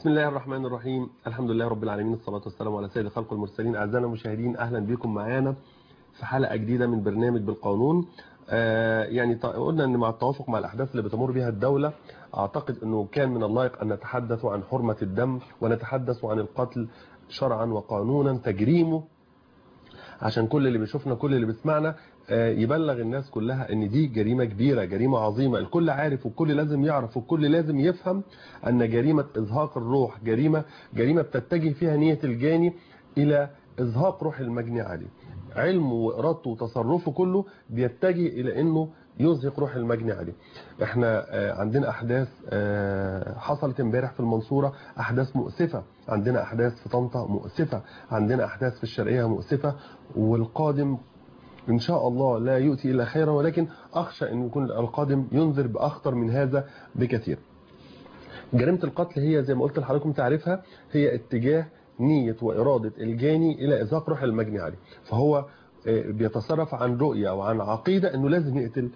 بسم الله الرحمن الرحيم الحمد لله رب العالمين الصلاة والسلام على سيد خلق المرسلين أعزائنا المشاهدين أهلا بكم معانا في حلقة جديدة من برنامج بالقانون آه يعني قلنا أن مع التوافق مع الأحداث اللي بتمر بها الدولة أعتقد أنه كان من اللائق أن نتحدث عن حرمة الدم ونتحدث عن القتل شرعا وقانونا تجريمه عشان كل اللي بيشوفنا كل اللي بيسمعنا يبلغ الناس كلها ان دي جريمة كبيرة جريمة عظيمة الكل عارف والكل لازم يعرف والكل لازم يفهم ان جريمة ازهاق الروح جريمة جريمة بتتجه فيها نية الجاني الى ازهاق روح المجني عليه علمه وإرادته وتصرفه كله بيتجه الى انه يزهق روح المجني عليه احنا عندنا احداث حصلت امبارح في المنصورة احداث مؤسفة عندنا احداث في طنطا مؤسفة عندنا احداث في الشرقية مؤسفة والقادم ان شاء الله لا يؤتي الا خيرا ولكن اخشى ان يكون القادم ينذر باخطر من هذا بكثير جريمة القتل هي زي ما قلت لحضراتكم تعرفها هي اتجاه نية وإرادة الجاني إلى إزهاق روح المجني عليه فهو بيتصرف عن رؤية أو عن عقيدة أنه لازم يقتل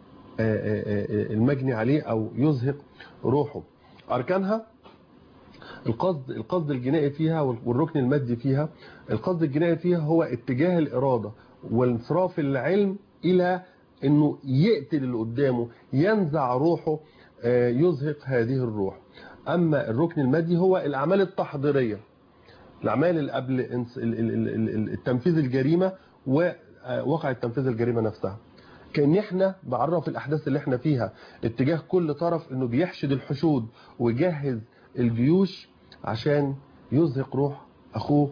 المجني عليه أو يزهق روحه أركانها القصد القصد الجنائي فيها والركن المادي فيها القصد الجنائي فيها هو اتجاه الإرادة وانصراف العلم إلى أنه يقتل اللي قدامه ينزع روحه يزهق هذه الروح أما الركن المادي هو الأعمال التحضيرية الأعمال اللي قبل التنفيذ الجريمة ووقع التنفيذ الجريمة نفسها كأن احنا بعرف الأحداث اللي احنا فيها اتجاه كل طرف انه بيحشد الحشود ويجهز الجيوش عشان يزهق روح أخوه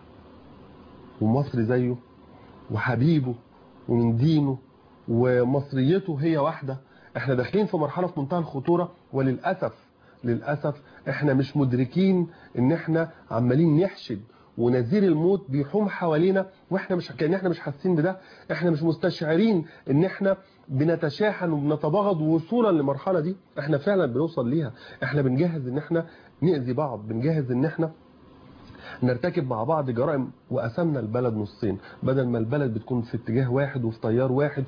ومصري زيه وحبيبه ومن دينه ومصريته هي واحدة احنا داخلين في مرحلة في منتهى الخطورة وللأسف للأسف احنا مش مدركين ان احنا عمالين نحشد ونذير الموت بيحوم حوالينا واحنا مش كان احنا مش حاسين بده احنا مش مستشعرين ان احنا بنتشاحن وبنتباغض وصولا للمرحله دي احنا فعلا بنوصل ليها احنا بنجهز ان احنا نأذي بعض بنجهز ان احنا نرتكب مع بعض جرائم وقسمنا البلد نصين بدل ما البلد بتكون في اتجاه واحد وفي تيار واحد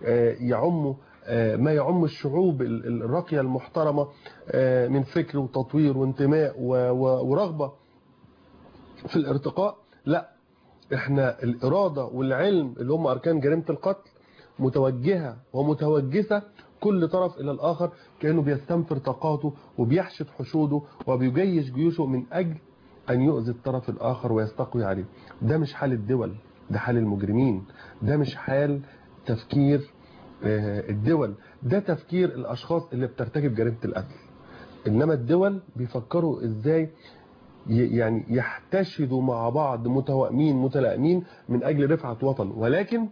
يعمه ما يعم الشعوب الراقية المحترمة من فكر وتطوير وانتماء ورغبة في الارتقاء لا احنا الإرادة والعلم اللي هم أركان جريمة القتل متوجهة ومتوجسة كل طرف إلى الآخر كأنه بيستنفر طاقاته وبيحشد حشوده وبيجيش جيوشه من أجل أن يؤذي الطرف الآخر ويستقوي عليه ده مش حال الدول ده حال المجرمين ده مش حال تفكير الدول ده تفكير الأشخاص اللي بترتكب جريمة القتل إنما الدول بيفكروا إزاي يعني يحتشدوا مع بعض متوائمين متلائمين من أجل رفعة وطن ولكن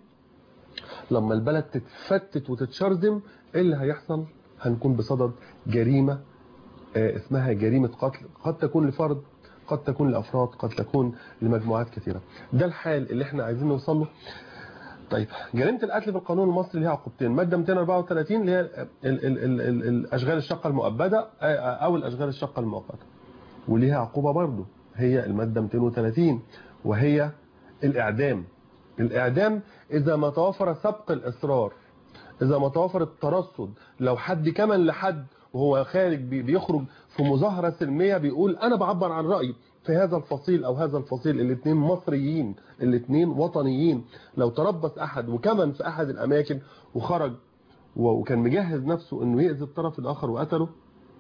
لما البلد تتفتت وتتشرذم إيه اللي هيحصل هنكون بصدد جريمة اسمها جريمة قتل قد تكون لفرد قد تكون لأفراد قد تكون لمجموعات كثيرة ده الحال اللي احنا عايزين نوصل له طيب جريمة القتل في القانون المصري ليها عقوبتين مادة 234 اللي هي ال ال ال ال الأشغال الشقة المؤبدة أو الأشغال الشقة المؤقتة وليها عقوبة برضه هي المادة 230 وهي الإعدام الإعدام إذا ما توفر سبق الإصرار إذا ما توفر الترصد لو حد كمن لحد وهو خارج بيخرج في مظاهرة سلمية بيقول أنا بعبر عن رأيي في هذا الفصيل أو هذا الفصيل الاثنين مصريين الاثنين وطنيين لو تربص أحد وكمن في أحد الأماكن وخرج وكان مجهز نفسه أنه يأذي الطرف الآخر وقتله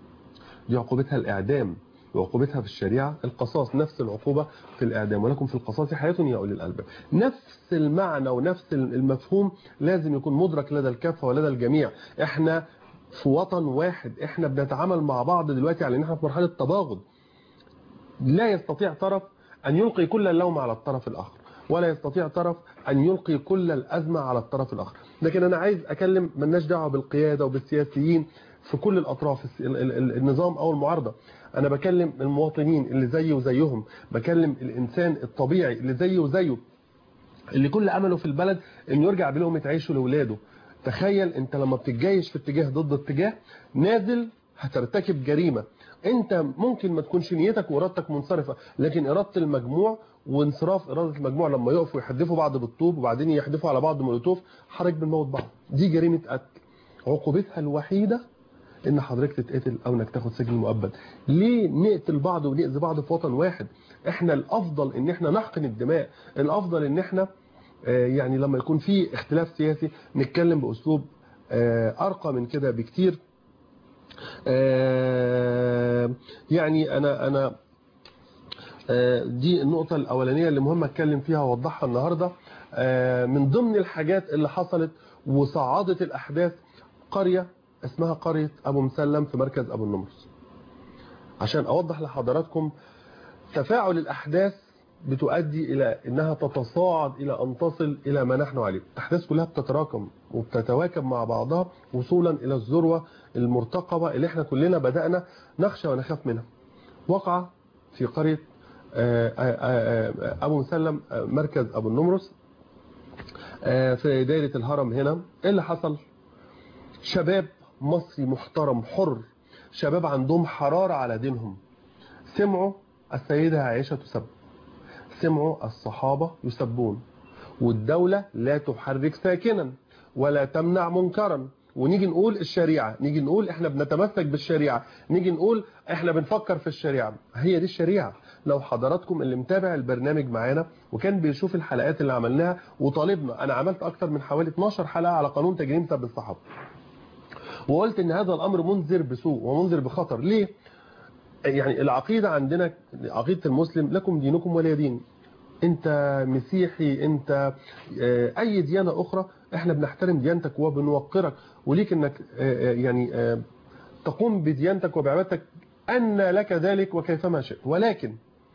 دي عقوبتها الإعدام وعقوبتها في الشريعة القصاص نفس العقوبة في الإعدام ولكم في القصاص حياة يا أولي الألباب نفس المعنى ونفس المفهوم لازم يكون مدرك لدى الكافة ولدى الجميع احنا في وطن واحد احنا بنتعامل مع بعض دلوقتي على ان احنا في مرحلة تباغض لا يستطيع طرف ان يلقي كل اللوم على الطرف الاخر ولا يستطيع طرف ان يلقي كل الازمة على الطرف الاخر لكن انا عايز اكلم ملناش دعوه بالقيادة وبالسياسيين في كل الاطراف النظام او المعارضة انا بكلم المواطنين اللي زيي وزيهم بكلم الانسان الطبيعي اللي زيه وزيه اللي كل امله في البلد انه يرجع بلقمه عيشه لاولاده تخيل انت لما بتتجايش في اتجاه ضد اتجاه نازل هترتكب جريمة انت ممكن ما تكونش نيتك وارادتك منصرفة لكن ارادة المجموع وانصراف ارادة المجموع لما يقفوا يحدفوا بعض بالطوب وبعدين يحدفوا على بعض مولوتوف حرج بنموت بعض دي جريمة قتل عقوبتها الوحيدة ان حضرتك تتقتل او انك تاخد سجن مؤبد ليه نقتل بعض ونأذي بعض في وطن واحد احنا الافضل ان احنا نحقن الدماء الافضل ان احنا آه، يعني لما يكون في اختلاف سياسي نتكلم باسلوب آه، ارقى من كده بكتير آه، يعني انا انا آه، دي النقطة الأولانية اللي مهم أتكلم فيها وأوضحها النهاردة آه، من ضمن الحاجات اللي حصلت وصعدت الأحداث قرية اسمها قرية أبو مسلم في مركز أبو النمرس عشان أوضح لحضراتكم تفاعل الأحداث بتؤدي إلى أنها تتصاعد إلى أن تصل إلى ما نحن عليه الأحداث كلها بتتراكم وبتتواكب مع بعضها وصولا إلى الذروة المرتقبة اللي احنا كلنا بدأنا نخشى ونخاف منها وقع في قرية آه، آه، آه، أبو مسلم آه، مركز أبو النمرس آه، في دايرة الهرم هنا إيه اللي حصل شباب مصري محترم حر شباب عندهم حرارة على دينهم سمعوا السيدة عائشة تسب سمعوا الصحابة يسبون والدولة لا تحرك ساكنا ولا تمنع منكرا ونيجي نقول الشريعة نيجي نقول احنا بنتمسك بالشريعة نيجي نقول احنا بنفكر في الشريعة هي دي الشريعة لو حضراتكم اللي متابع البرنامج معانا وكان بيشوف الحلقات اللي عملناها وطالبنا انا عملت اكتر من حوالي 12 حلقة على قانون تجريم سب الصحابة وقلت ان هذا الامر منذر بسوء ومنذر بخطر ليه يعني العقيدة عندنا عقيدة المسلم لكم دينكم ولي دين انت مسيحي انت آه، اي ديانة اخرى احنا بنحترم ديانتك وبنوقرك وليك انك آه، آه، يعني آه، تقوم بديانتك وبعبادتك ان لك ذلك وكيفما شئت ولكن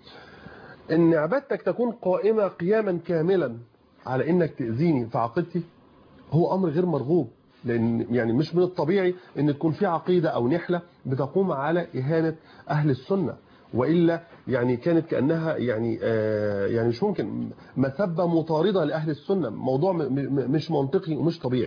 ان عبادتك تكون قائمة قياما كاملا على انك تأذيني في عقيدتي هو امر غير مرغوب لان يعني مش من الطبيعي ان تكون في عقيدة او نحلة بتقوم على اهانة اهل السنة والا يعني كانت كانها يعني آه يعني مش ممكن مسبه مطارده لاهل السنه موضوع م- م- مش منطقي ومش طبيعي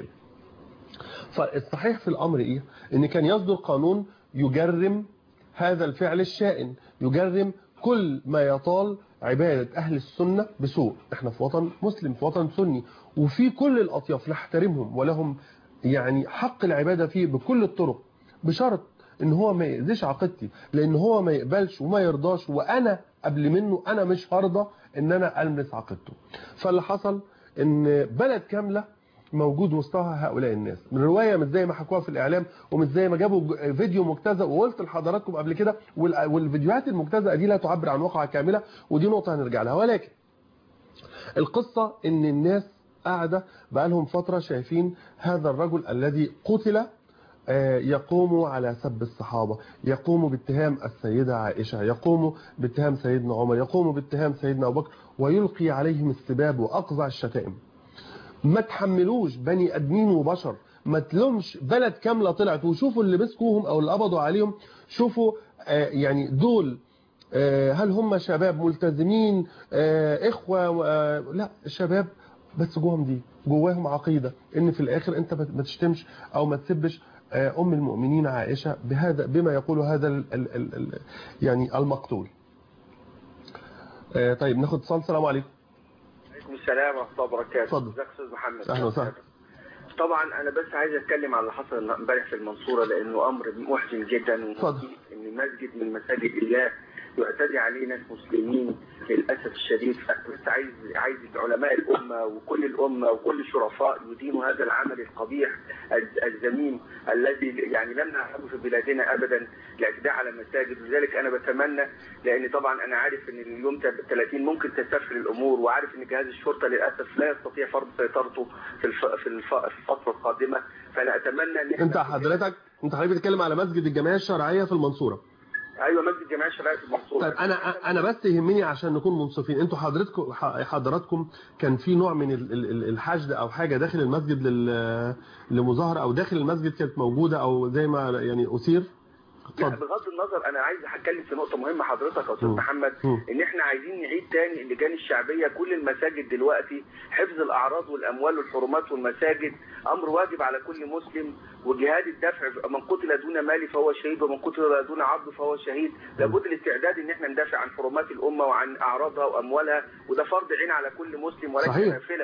فالصحيح في الامر ايه ان كان يصدر قانون يجرم هذا الفعل الشائن يجرم كل ما يطال عبادة أهل السنة بسوء احنا في وطن مسلم في وطن سني وفي كل الأطياف نحترمهم ولهم يعني حق العبادة فيه بكل الطرق بشرط ان هو ما يأذيش عقيدتي لان هو ما يقبلش وما يرضاش وانا قبل منه انا مش هرضى ان انا المس عقيدته فاللي حصل ان بلد كاملة موجود وسطها هؤلاء الناس من رواية مش زي ما حكوها في الإعلام ومش زي ما جابوا ج- فيديو مجتزأ وقلت لحضراتكم قبل كده وال- والفيديوهات المجتزأة دي لا تعبر عن واقعة كاملة ودي نقطة هنرجع لها ولكن القصة ان الناس قاعدة بقالهم فترة شايفين هذا الرجل الذي قتل آه، يقوم على سب الصحابة يقوم باتهام السيدة عائشة يقوم باتهام سيدنا عمر يقوم باتهام سيدنا أبو بكر ويلقي عليهم السباب وأقضع الشتائم ما تحملوش بني ادمين وبشر ما تلومش بلد كامله طلعت وشوفوا اللي مسكوهم او اللي قبضوا عليهم شوفوا آه، يعني دول آه، هل هم شباب ملتزمين آه، اخوه و- آه، لا شباب بس جواهم دي جواهم عقيده ان في الاخر انت ما ما تشتمش او ما تسبش آه، ام المؤمنين عائشه بهذا بما يقول هذا ال ال ال ال يعني المقتول آه، طيب ناخد اتصال السلام عليكم عليكم السلام ورحمه الله وبركاته اتفضل. ازيك يا استاذ محمد اهلا وسهلا طبعا انا بس عايز اتكلم على اللي حصل امبارح في المنصوره لانه امر محزن جدا اتفضل. ان مسجد من مساجد الله يعتدي عليه ناس مسلمين للاسف الشديد بس عايز عايز علماء الامه وكل الامه وكل الشرفاء يدينوا هذا العمل القبيح الز- الذميم الذي يعني لم نعرفه في بلادنا ابدا الاعتداء على المساجد لذلك انا بتمنى لان طبعا انا عارف ان اليوم 30 ممكن تستفل الامور وعارف ان جهاز الشرطه للاسف لا يستطيع فرض سيطرته في الف... في, الف... في الفتره القادمه فانا اتمنى ان انت إحنا- حضرتك انت حضرتك بتتكلم على مسجد الجمعيه الشرعيه في المنصوره ايوه مسجد جماعه الشرعيه في المنصوره طيب انا انا بس يهمني عشان نكون منصفين انتوا حضرتكم حضراتكم كان في نوع من ال- ال- ال- الحشد او حاجه داخل المسجد لل- لمظاهره او داخل المسجد كانت موجوده او زي ما يعني اثير لا اتفضل بغض النظر انا عايز اتكلم في نقطه مهمه حضرتك يا استاذ مم. محمد مم. ان احنا عايزين نعيد تاني اللجان الشعبيه كل المساجد دلوقتي حفظ الاعراض والاموال والحرمات والمساجد امر واجب على كل مسلم وجهاد الدفع من قتل دون مال فهو شهيد ومن قتل دون عرض فهو شهيد لابد الاستعداد ان احنا ندافع عن حرمات الامه وعن اعراضها واموالها وده فرض عين على كل مسلم وليس صحيح. نافله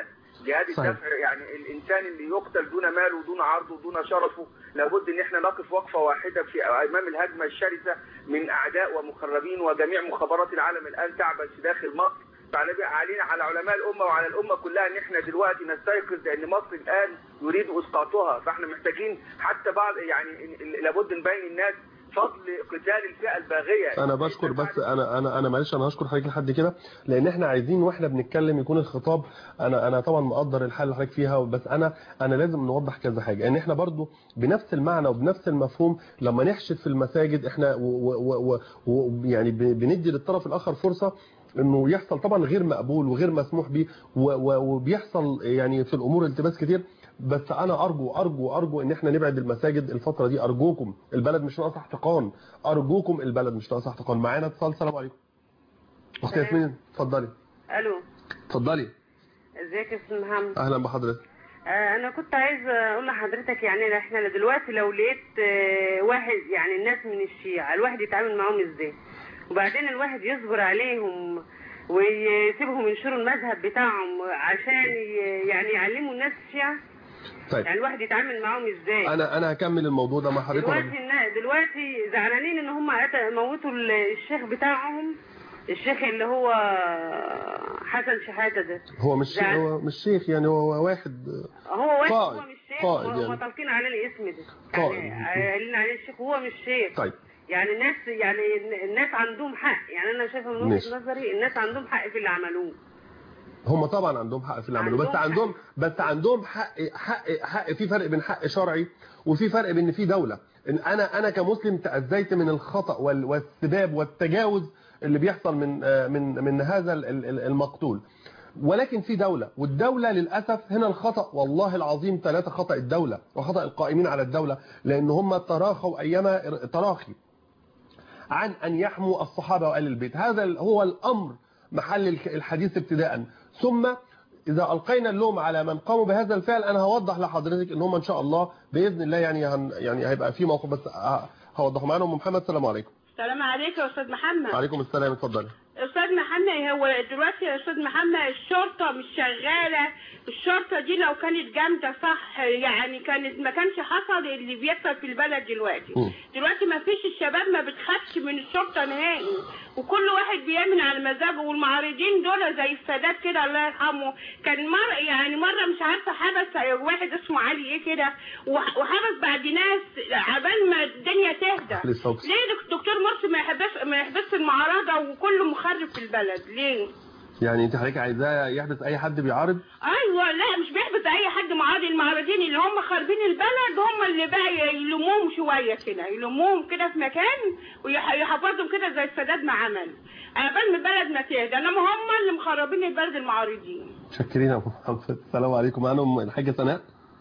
جهاد صحيح. الدفع يعني الانسان اللي يقتل دون ماله ودون عرضه ودون شرفه لابد ان احنا نقف وقفه واحده في امام الهجمه الشرسه من اعداء ومخربين وجميع مخابرات العالم الان تعبث داخل مصر فعلينا علينا على علماء الامه وعلى الامه كلها ان احنا دلوقتي نستيقظ لان مصر الان يريد اسقاطها فاحنا محتاجين حتى بعض يعني لابد نبين الناس فضل قتال الفئه الباغيه انا بشكر بس انا انا انا معلش انا هشكر حضرتك لحد كده لان احنا عايزين واحنا بنتكلم يكون الخطاب انا انا طبعا مقدر الحال اللي حضرتك فيها بس انا انا لازم نوضح كذا حاجه ان احنا برضو بنفس المعنى وبنفس المفهوم لما نحشد في المساجد احنا ويعني بندي للطرف الاخر فرصه انه يحصل طبعا غير مقبول وغير مسموح به وبيحصل يعني في الامور التباس كتير بس انا ارجو ارجو ارجو ان احنا نبعد المساجد الفتره دي ارجوكم البلد مش ناقصه احتقان ارجوكم البلد مش ناقصه احتقان معانا اتصال السلام عليكم اختي ياسمين اتفضلي الو اتفضلي ازيك يا استاذ محمد اهلا بحضرتك آه انا كنت عايز اقول لحضرتك يعني احنا دلوقتي لو لقيت آه واحد يعني الناس من الشيعة الواحد يتعامل معاهم ازاي وبعدين الواحد يصبر عليهم ويسيبهم ينشروا المذهب بتاعهم عشان يعني يعلموا الناس الشيعة طيب يعني الواحد يتعامل معاهم ازاي انا انا هكمل الموضوع ده مع حضرتك دلوقتي دلوقتي زعلانين ان هم موتوا الشيخ بتاعهم الشيخ اللي هو حسن شحاته ده هو مش زعل. هو مش شيخ يعني هو واحد هو واحد قائد. هو مش شيخ قائد هم يعني. طالقين عليه الاسم ده قائد. يعني قايلين عليه الشيخ وهو مش شيخ طيب يعني الناس يعني الناس عندهم حق يعني انا شايفه من ماشي. وجهه نظري الناس عندهم حق في اللي عملوه هم طبعا عندهم حق في اللي عملوه بس عندهم عندهم بس عندهم حق حق حق في فرق بين حق شرعي وفي فرق بين في دولة ان انا انا كمسلم تأذيت من الخطأ وال- والسباب والتجاوز اللي بيحصل من آه، من من هذا ال- ال- المقتول ولكن في دولة والدولة للأسف هنا الخطأ والله العظيم ثلاثة خطأ الدولة وخطأ القائمين على الدولة لأن هم تراخوا أيام تراخي عن أن يحموا الصحابة وآل البيت هذا هو الأمر محل الحديث ابتداء ثم إذا ألقينا اللوم على من قاموا بهذا الفعل أنا هوضح لحضرتك إن هم إن شاء الله بإذن الله يعني هن يعني هيبقى في موقف بس ه- هوضحه معانا أم محمد السلام عليكم السلام عليكم يا استاذ محمد وعليكم السلام اتفضلي استاذ محمد هو دلوقتي يا استاذ محمد الشرطه مش شغاله الشرطه دي لو كانت جامده صح يعني كانت ما كانش حصل اللي بيحصل في البلد دلوقتي مم. دلوقتي ما فيش الشباب ما بتخافش من الشرطه نهائي وكل واحد بيعمل على مزاجه والمعارضين دول زي السادات كده الله يرحمه كان مره يعني مره مش عارفه حبس واحد اسمه علي ايه كده وح- وحبس بعد ناس عبال ما الدنيا تهدى لسه أقصد. ليه دك- دكتور مرسي ما يحبس ما يحبس المعارضه وكله مخرب في البلد ليه؟ يعني أنت حضرتك عايزاه يحدث أي حد بيعارض ايوه لا مش بيحبس اي حد معارض المعارضين اللي هم خاربين البلد هم اللي بقى يلموهم شويه كده يلموهم كده في مكان ويحفظهم كده زي السادات ما عمل قبل ما البلد ما تهدى انما هم اللي مخربين البلد المعارضين شكرين يا أم محمد السلام عليكم معانا أم الحاجة سناء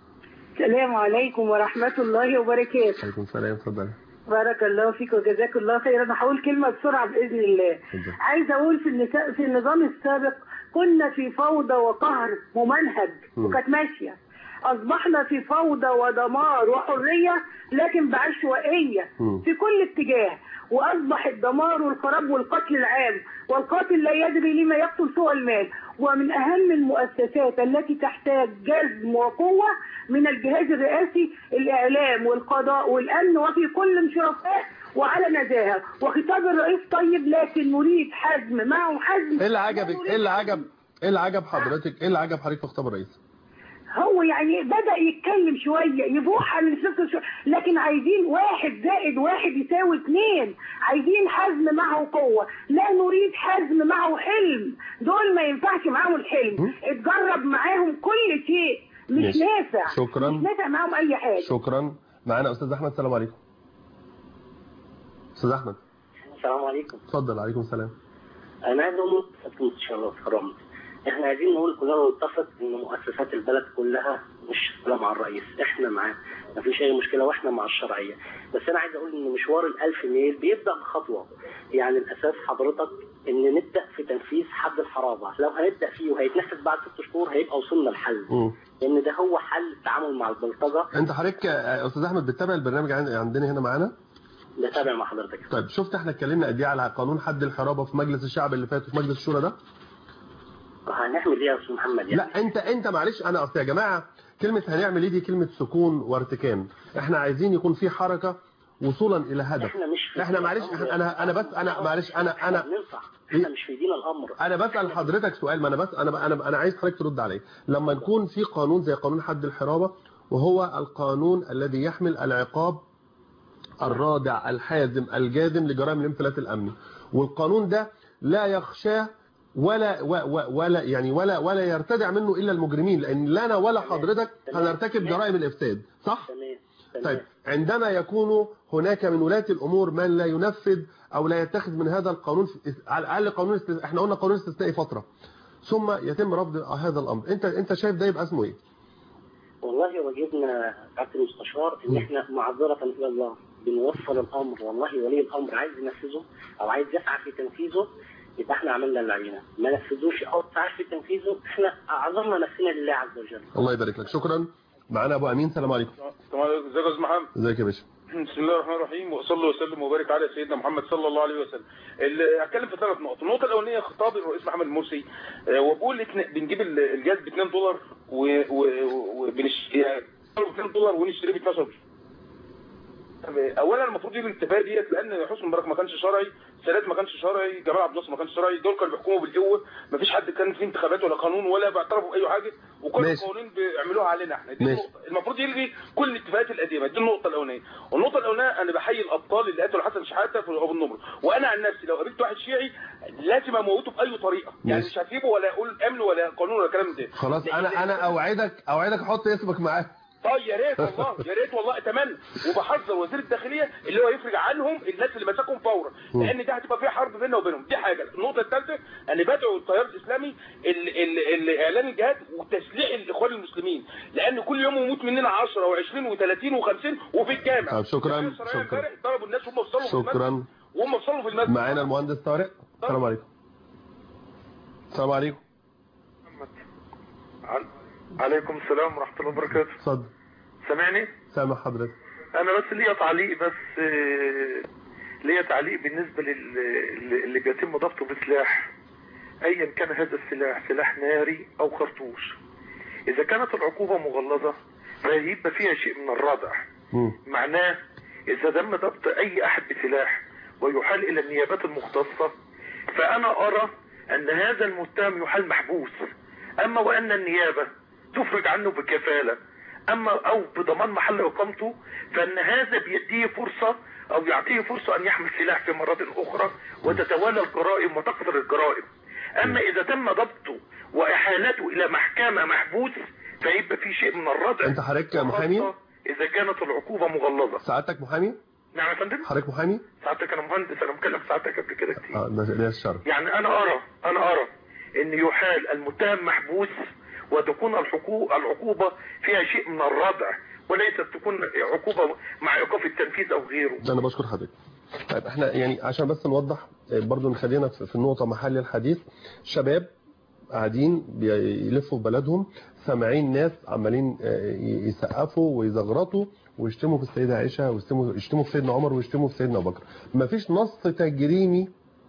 السلام عليكم ورحمة الله وبركاته عليكم السلام اتفضلي بارك الله فيك وجزاك الله خير انا هقول كلمة بسرعة بإذن الله اتفضل. عايزة أقول في النساء في النظام السابق كنا في فوضى وقهر ممنهج مم. وكانت ماشية أصبحنا في فوضى ودمار وحرية لكن بعشوائية مم. في كل اتجاه وأصبح الدمار والخراب والقتل العام والقاتل لا يدري لما يقتل سوى المال ومن أهم المؤسسات التي تحتاج جزم وقوة من الجهاز الرئاسي الإعلام والقضاء والأمن وفي كل شرفاء وعلى نزاهة وخطاب الرئيس طيب لكن نريد حزم معه حزم إيه اللي عجبك لا نريد إيه اللي حزم. عجب إيه اللي عجب حضرتك إيه اللي عجب حضرتك في خطاب الرئيس هو يعني بدأ يتكلم شوية يبوح عن الفكر شوية لكن عايزين واحد زائد واحد يساوي اثنين عايزين حزم معه قوة لا نريد حزم معه حلم دول ما ينفعش معاهم الحلم اتجرب معاهم كل شيء مش ماشي. نافع شكراً. مش نافع معاهم أي حاجة شكرا معانا أستاذ أحمد السلام عليكم أستاذ أحمد السلام عليكم اتفضل عليكم السلام انا عايز اقول ان شاء الله كرامة احنا عايزين نقول كلنا نتفق ان مؤسسات البلد كلها مش شغاله مع الرئيس احنا معاه مفيش اي مشكله واحنا مع الشرعيه بس انا عايز اقول ان مشوار الألف ميل بيبدا بخطوه يعني الاساس حضرتك ان نبدا في تنفيذ حد الحرابه لو هنبدا فيه وهيتنفذ بعد ست شهور هيبقى وصلنا لحل مم. لان ده هو حل التعامل مع البلطجه انت حضرتك يا استاذ احمد بتتابع البرنامج عن- عندنا هنا معانا ده تابع مع حضرتك طيب شفت احنا اتكلمنا قد ايه على قانون حد الحرابه في مجلس الشعب اللي فات وفي مجلس الشورى ده هنعمل ايه يا استاذ محمد يعني لا انت انت معلش انا اصل يا جماعه كلمه هنعمل ايه دي كلمه سكون وارتكان احنا عايزين يكون في حركه وصولا الى هدف احنا مش في احنا دين معلش الأمر يا انا انا بس انا معلش انا احنا انا بننصح احنا مش في دين الامر انا بسال حضرتك سؤال ما انا بس انا انا انا عايز حضرتك ترد عليا لما يكون في قانون زي قانون حد الحرابه وهو القانون الذي يحمل العقاب الرادع الحازم الجازم لجرائم الانفلات الامني والقانون ده لا يخشاه ولا و و ولا يعني ولا ولا يرتدع منه الا المجرمين لان لا انا ولا حضرتك تمام. هنرتكب جرائم الافساد صح تمام تمام طيب عندما يكون هناك من ولاة الأمور من لا ينفذ أو لا يتخذ من هذا القانون على الأقل قانون است... احنا قلنا قانون استثنائي فترة ثم يتم رفض هذا الأمر أنت أنت شايف ده يبقى اسمه إيه؟ والله وجدنا عبد المستشار ان احنا معذرة الى الله بنوصل الامر والله ولي الامر عايز ينفذه او عايز يسعى في تنفيذه يبقى احنا عملنا اللي علينا ما نفذوش او سعى في تنفيذه احنا اعذرنا نفسنا لله عز وجل الله يبارك لك شكرا معانا أبو أمين السلام عليكم السلام عليكم ازيك يا استاذ محمد ازيك يا باشا بسم الله الرحمن الرحيم وصلى وسلم وبارك على سيدنا محمد صلى الله عليه وسلم ال- هتكلم في ثلاث نقط النقطه الاولانيه خطاب الرئيس محمد مرسي آه، وبقول اتن- بنجيب ال- الجاز ب 2 دولار وبنشتري 2 دولار ونشتريه ب 12 اولا المفروض يجي الاتفاقيه ديت لان حسني مبارك ما كانش شرعي سادات ما كانش شرعي جمال عبد الناصر ما كانش شرعي دول كانوا بيحكموا بالقوه ما فيش حد كان في انتخابات ولا قانون ولا بيعترفوا باي حاجه وكل ماشي. القوانين بيعملوها علينا احنا دي ماشي. النقطة. المفروض يلغي كل الاتفاقات القديمه دي النقطه الاولانيه والنقطه الاولانيه انا بحيي الابطال اللي قتلوا حسن شحاته في ابو النمر وانا عن نفسي لو قابلت واحد شيعي لازم اموته باي طريقه يعني ماشي. مش هسيبه ولا اقول امن ولا قانون ولا كلام ده خلاص لأن- أنا أنا أوعدك أوعدك أحط اسمك معاه طيب يا ريت والله يا ريت والله اتمنى وبحذر وزير الداخليه اللي هو يفرج عنهم الناس اللي مسكهم فورا لان ده هتبقى فيها حرب بيننا وبينهم دي حاجه النقطه الثالثه انا بدعو التيار الاسلامي ال- ال- ال- اعلان الجهاد وتسليح الاخوان المسلمين لان كل يوم يموت مننا 10 و20 و30 و50 وفي الجامع طب شكراً، يعني السرايا شكراً. امبارح ضربوا الناس وهم وصلوا في شكراً. المسجد وهم وصلوا في المسجد معانا المهندس طارق السلام عليكم السلام عليكم عل- عليكم السلام ورحمة الله وبركاته اتفضل سامعني سامع حضرتك انا بس ليا تعليق بس آه، ليا تعليق بالنسبة لل- اللي بيتم ضبطه بسلاح ايا كان هذا السلاح سلاح ناري او خرطوش اذا كانت العقوبة مغلظة فيبقى فيها شيء من الردع مم. معناه اذا تم ضبط اي احد بسلاح ويحال الى النيابات المختصة فانا ارى ان هذا المتهم يحال محبوس اما وان النيابة تفرج عنه بكفالة اما او بضمان محل اقامته فان هذا بيديه فرصة او يعطيه فرصة ان يحمل سلاح في مرات اخرى وتتوالى الجرائم وتكثر الجرائم اما اذا تم ضبطه واحالته الى محكمة محبوس فيبقى في شيء من الردع أنت حضرتك محامي؟ وخاصة اذا كانت العقوبة مغلظة سعادتك محامي نعم يا فندم حضرتك محامي ساعتك انا مهندس انا مكلم ساعتك قبل كده كتير اه ده ده الشرف يعني انا ارى انا ارى ان يحال المتهم محبوس وتكون الحقوق العقوبة فيها شيء من الردع وليست تكون عقوبة مع ايقاف التنفيذ او غيره انا بشكر حضرتك طيب احنا يعني عشان بس نوضح آه، برضو نخلينا في في النقطة محل الحديث شباب قاعدين بيلفوا في بلدهم سامعين ناس عمالين آه، يسقفوا ويزغرطوا ويشتموا في السيدة عائشة ويشتموا يشتموا في سيدنا عمر ويشتموا في سيدنا أبو بكر مفيش نص تجريمي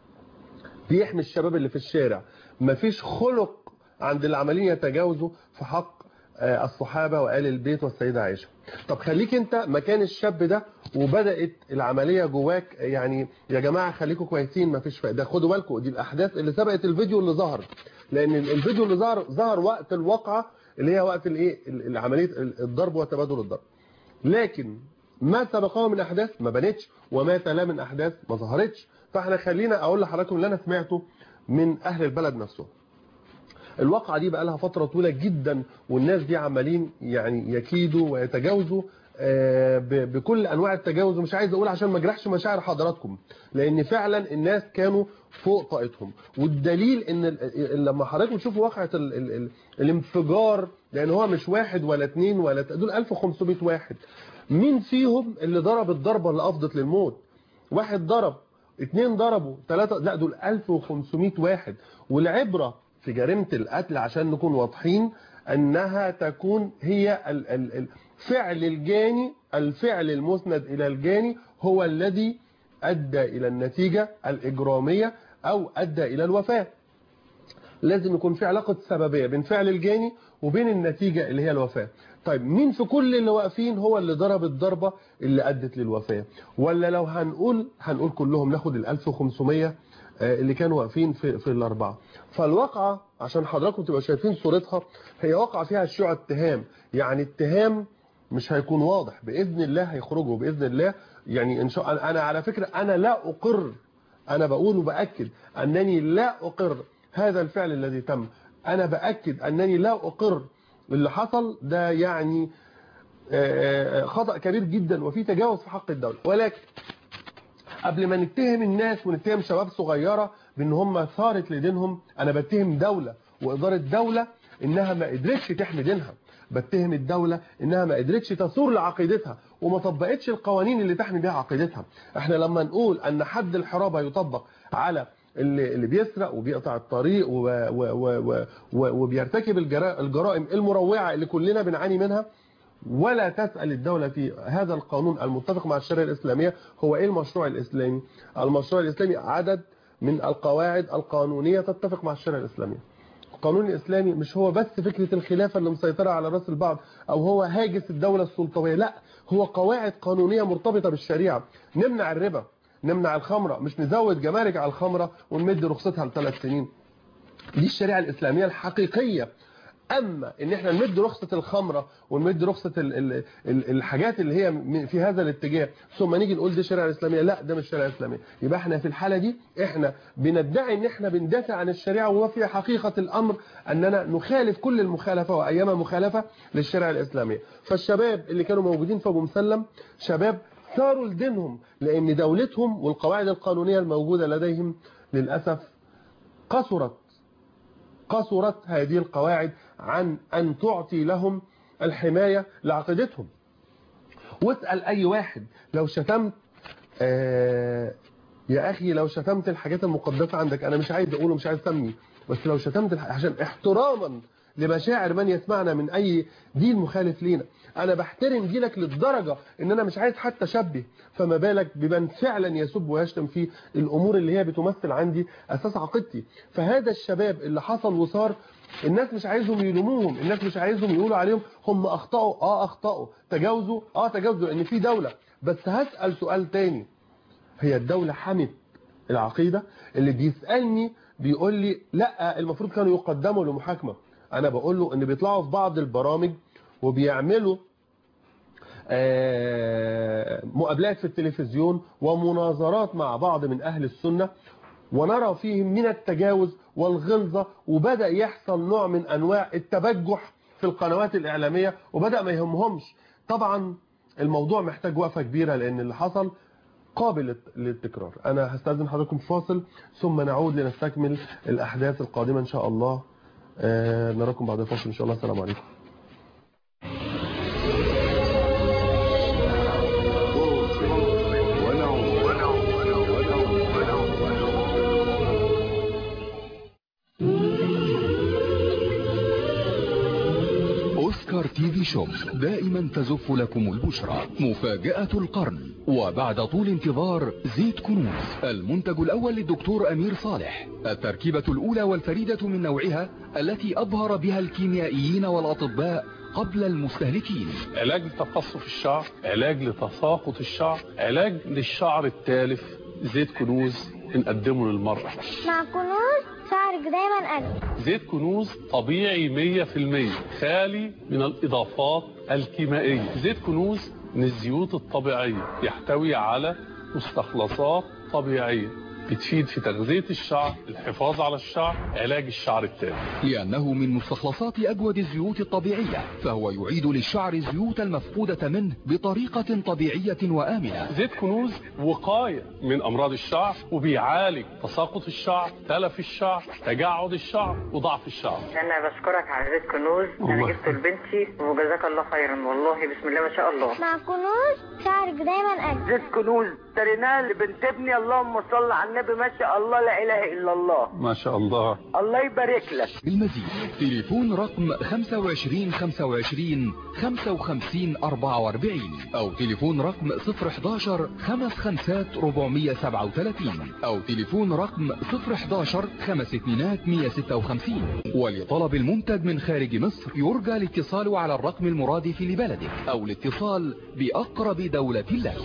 بيحمي الشباب اللي في الشارع مفيش خلق عند اللي عمالين يتجاوزوا في حق آه، الصحابة وآل البيت والسيدة عائشة طب خليك انت مكان الشاب ده وبدأت العملية جواك يعني يا جماعة خليكم كويسين مفيش فائدة خدوا بالكم دي الأحداث اللي سبقت الفيديو اللي ظهر لأن ال- الفيديو اللي ظهر ظهر وقت الواقعة اللي هي وقت الايه ال- عملية ال- الضرب وتبادل الضرب لكن ما سبقه من احداث ما بنتش وما تلا من احداث ما ظهرتش فاحنا خلينا اقول لحضراتكم اللي انا سمعته من اهل البلد نفسهم الواقعة دي بقى لها فترة طويلة جدا والناس دي عمالين يعني يكيدوا ويتجاوزوا آه، ب- بكل انواع التجاوز ومش عايز اقول عشان ما اجرحش مشاعر حضراتكم لان فعلا الناس كانوا فوق طاقتهم والدليل ان ال- ال- لما حضراتكم تشوفوا واقعة ال ال ال الانفجار لان هو مش واحد ولا اتنين ولا ت- دول 1500 واحد مين فيهم اللي ضرب الضربة اللي افضت للموت واحد ضرب اتنين ضربوا ثلاثة لا دول 1500 واحد والعبرة في جريمة القتل عشان نكون واضحين انها تكون هي ال- ال- ال- فعل الجاني الفعل المسند الى الجاني هو الذي ادى الى النتيجة الاجرامية او ادى الى الوفاة لازم يكون في علاقة سببية بين فعل الجاني وبين النتيجة اللي هي الوفاة طيب مين في كل اللي واقفين هو اللي ضرب الضربة اللي أدت للوفاة ولا لو هنقول هنقول كلهم ناخد ال 1500 اللي كانوا واقفين في في الأربعة فالواقعة عشان حضراتكم تبقوا شايفين صورتها هي واقعة فيها شيوع اتهام يعني اتهام مش هيكون واضح بإذن الله هيخرجوا بإذن الله يعني إن شاء الله أنا على فكرة أنا لا أقر أنا بقول وبأكد أنني لا أقر هذا الفعل الذي تم أنا بأكد أنني لا أقر اللي حصل ده يعني خطأ كبير جدا وفي تجاوز في حق الدولة ولكن قبل ما نتهم الناس ونتهم شباب صغيرة بان هم ثارت لدينهم انا بتهم دولة وادارة دولة انها ما قدرتش تحمي دينها بتهم الدولة انها ما قدرتش تثور لعقيدتها وما طبقتش القوانين اللي تحمي بها عقيدتها احنا لما نقول ان حد الحرابة يطبق على اللي, اللي بيسرق وبيقطع الطريق و و و و وبيرتكب الجرائم المروعة اللي كلنا بنعاني منها ولا تسأل الدولة في هذا القانون المتفق مع الشريعة الإسلامية هو إيه المشروع الإسلامي المشروع الإسلامي عدد من القواعد القانونية تتفق مع الشريعة الإسلامية القانون الإسلامي مش هو بس فكرة الخلافة اللي مسيطرة على راس البعض أو هو هاجس الدولة السلطوية لا هو قواعد قانونية مرتبطة بالشريعة نمنع الربا نمنع الخمرة مش نزود جمارك على الخمرة ونمد رخصتها لثلاث سنين دي الشريعة الإسلامية الحقيقية اما ان احنا نمد رخصة الخمرة ونمد رخصة ال ال ال الحاجات اللي هي في هذا الاتجاه ثم نيجي نقول دي الشريعه الاسلاميه لا ده مش الشريعه الاسلاميه يبقى احنا في الحالة دي احنا بندعي ان احنا بندافع عن الشريعه وفي حقيقة الامر اننا نخالف كل المخالفة وايام مخالفة للشريعه الاسلاميه فالشباب اللي كانوا موجودين في ابو مسلم شباب ثاروا لدينهم لان دولتهم والقواعد القانونية الموجودة لديهم للأسف قصرت قصرت هذه القواعد عن أن تعطي لهم الحماية لعقيدتهم واسأل أي واحد لو شتمت آه يا أخي لو شتمت الحاجات المقدسة عندك أنا مش عايز أقول ومش عايز أسمي بس لو شتمت عشان احتراما لمشاعر من يسمعنا من أي دين مخالف لينا أنا بحترم دينك للدرجة إن أنا مش عايز حتى شبه فما بالك بمن فعلا يسب ويشتم في الأمور اللي هي بتمثل عندي أساس عقيدتي فهذا الشباب اللي حصل وصار الناس مش عايزهم يلوموهم الناس مش عايزهم يقولوا عليهم هم أخطأوا آه أخطأوا تجاوزوا آه تجاوزوا لأن في دولة بس هسأل سؤال تاني هي الدولة حمت العقيدة اللي بيسألني بيقول لي لا المفروض كانوا يقدموا لمحاكمة أنا بقول له إن بيطلعوا في بعض البرامج وبيعملوا مقابلات في التلفزيون ومناظرات مع بعض من أهل السنة ونرى فيهم من التجاوز والغلظة وبدأ يحصل نوع من أنواع التبجح في القنوات الإعلامية وبدأ ما يهمهمش طبعا الموضوع محتاج وقفة كبيرة لأن اللي حصل قابل للتكرار أنا هستاذن حضراتكم فاصل ثم نعود لنستكمل الأحداث القادمة إن شاء الله نراكم بعد الفاصل إن شاء الله السلام عليكم أوسكار تي في شوب دائما تزف لكم البشرى مفاجأة القرن وبعد طول انتظار زيت كنوز المنتج الأول للدكتور أمير صالح التركيبة الأولى والفريدة من نوعها التي أبهر بها الكيميائيين والأطباء قبل المستهلكين علاج لتقصف الشعر علاج لتساقط الشعر علاج للشعر التالف زيت كنوز بنقدمه للمرأة مع كنوز شعرك دايما أجمل زيت كنوز طبيعي 100% خالي من الإضافات الكيميائية زيت كنوز من الزيوت الطبيعية يحتوي على مستخلصات طبيعية بتفيد في تغذية الشعر الحفاظ على الشعر علاج الشعر التالف لأنه من مستخلصات أجود الزيوت الطبيعية فهو يعيد للشعر الزيوت المفقودة منه بطريقة طبيعية وآمنة زيت كنوز وقاية من أمراض الشعر وبيعالج تساقط الشعر تلف الشعر تجعد الشعر وضعف الشعر أنا بشكرك على زيت كنوز أنا جبته لبنتي وجزاك الله خيرا والله بسم الله ما شاء الله مع كنوز شعرك دايما أجمل زيت كنوز اشتريناه لبنت ابني اللهم صل على النبي ما شاء الله لا اله الا الله ما شاء الله الله يبارك لك المزيد تليفون رقم 25 25 55 44 او تليفون رقم 011 55 437 او تليفون رقم 011 5 2 156 ولطلب المنتج من خارج مصر يرجى الاتصال على الرقم المرادف لبلدك او الاتصال باقرب دولة لك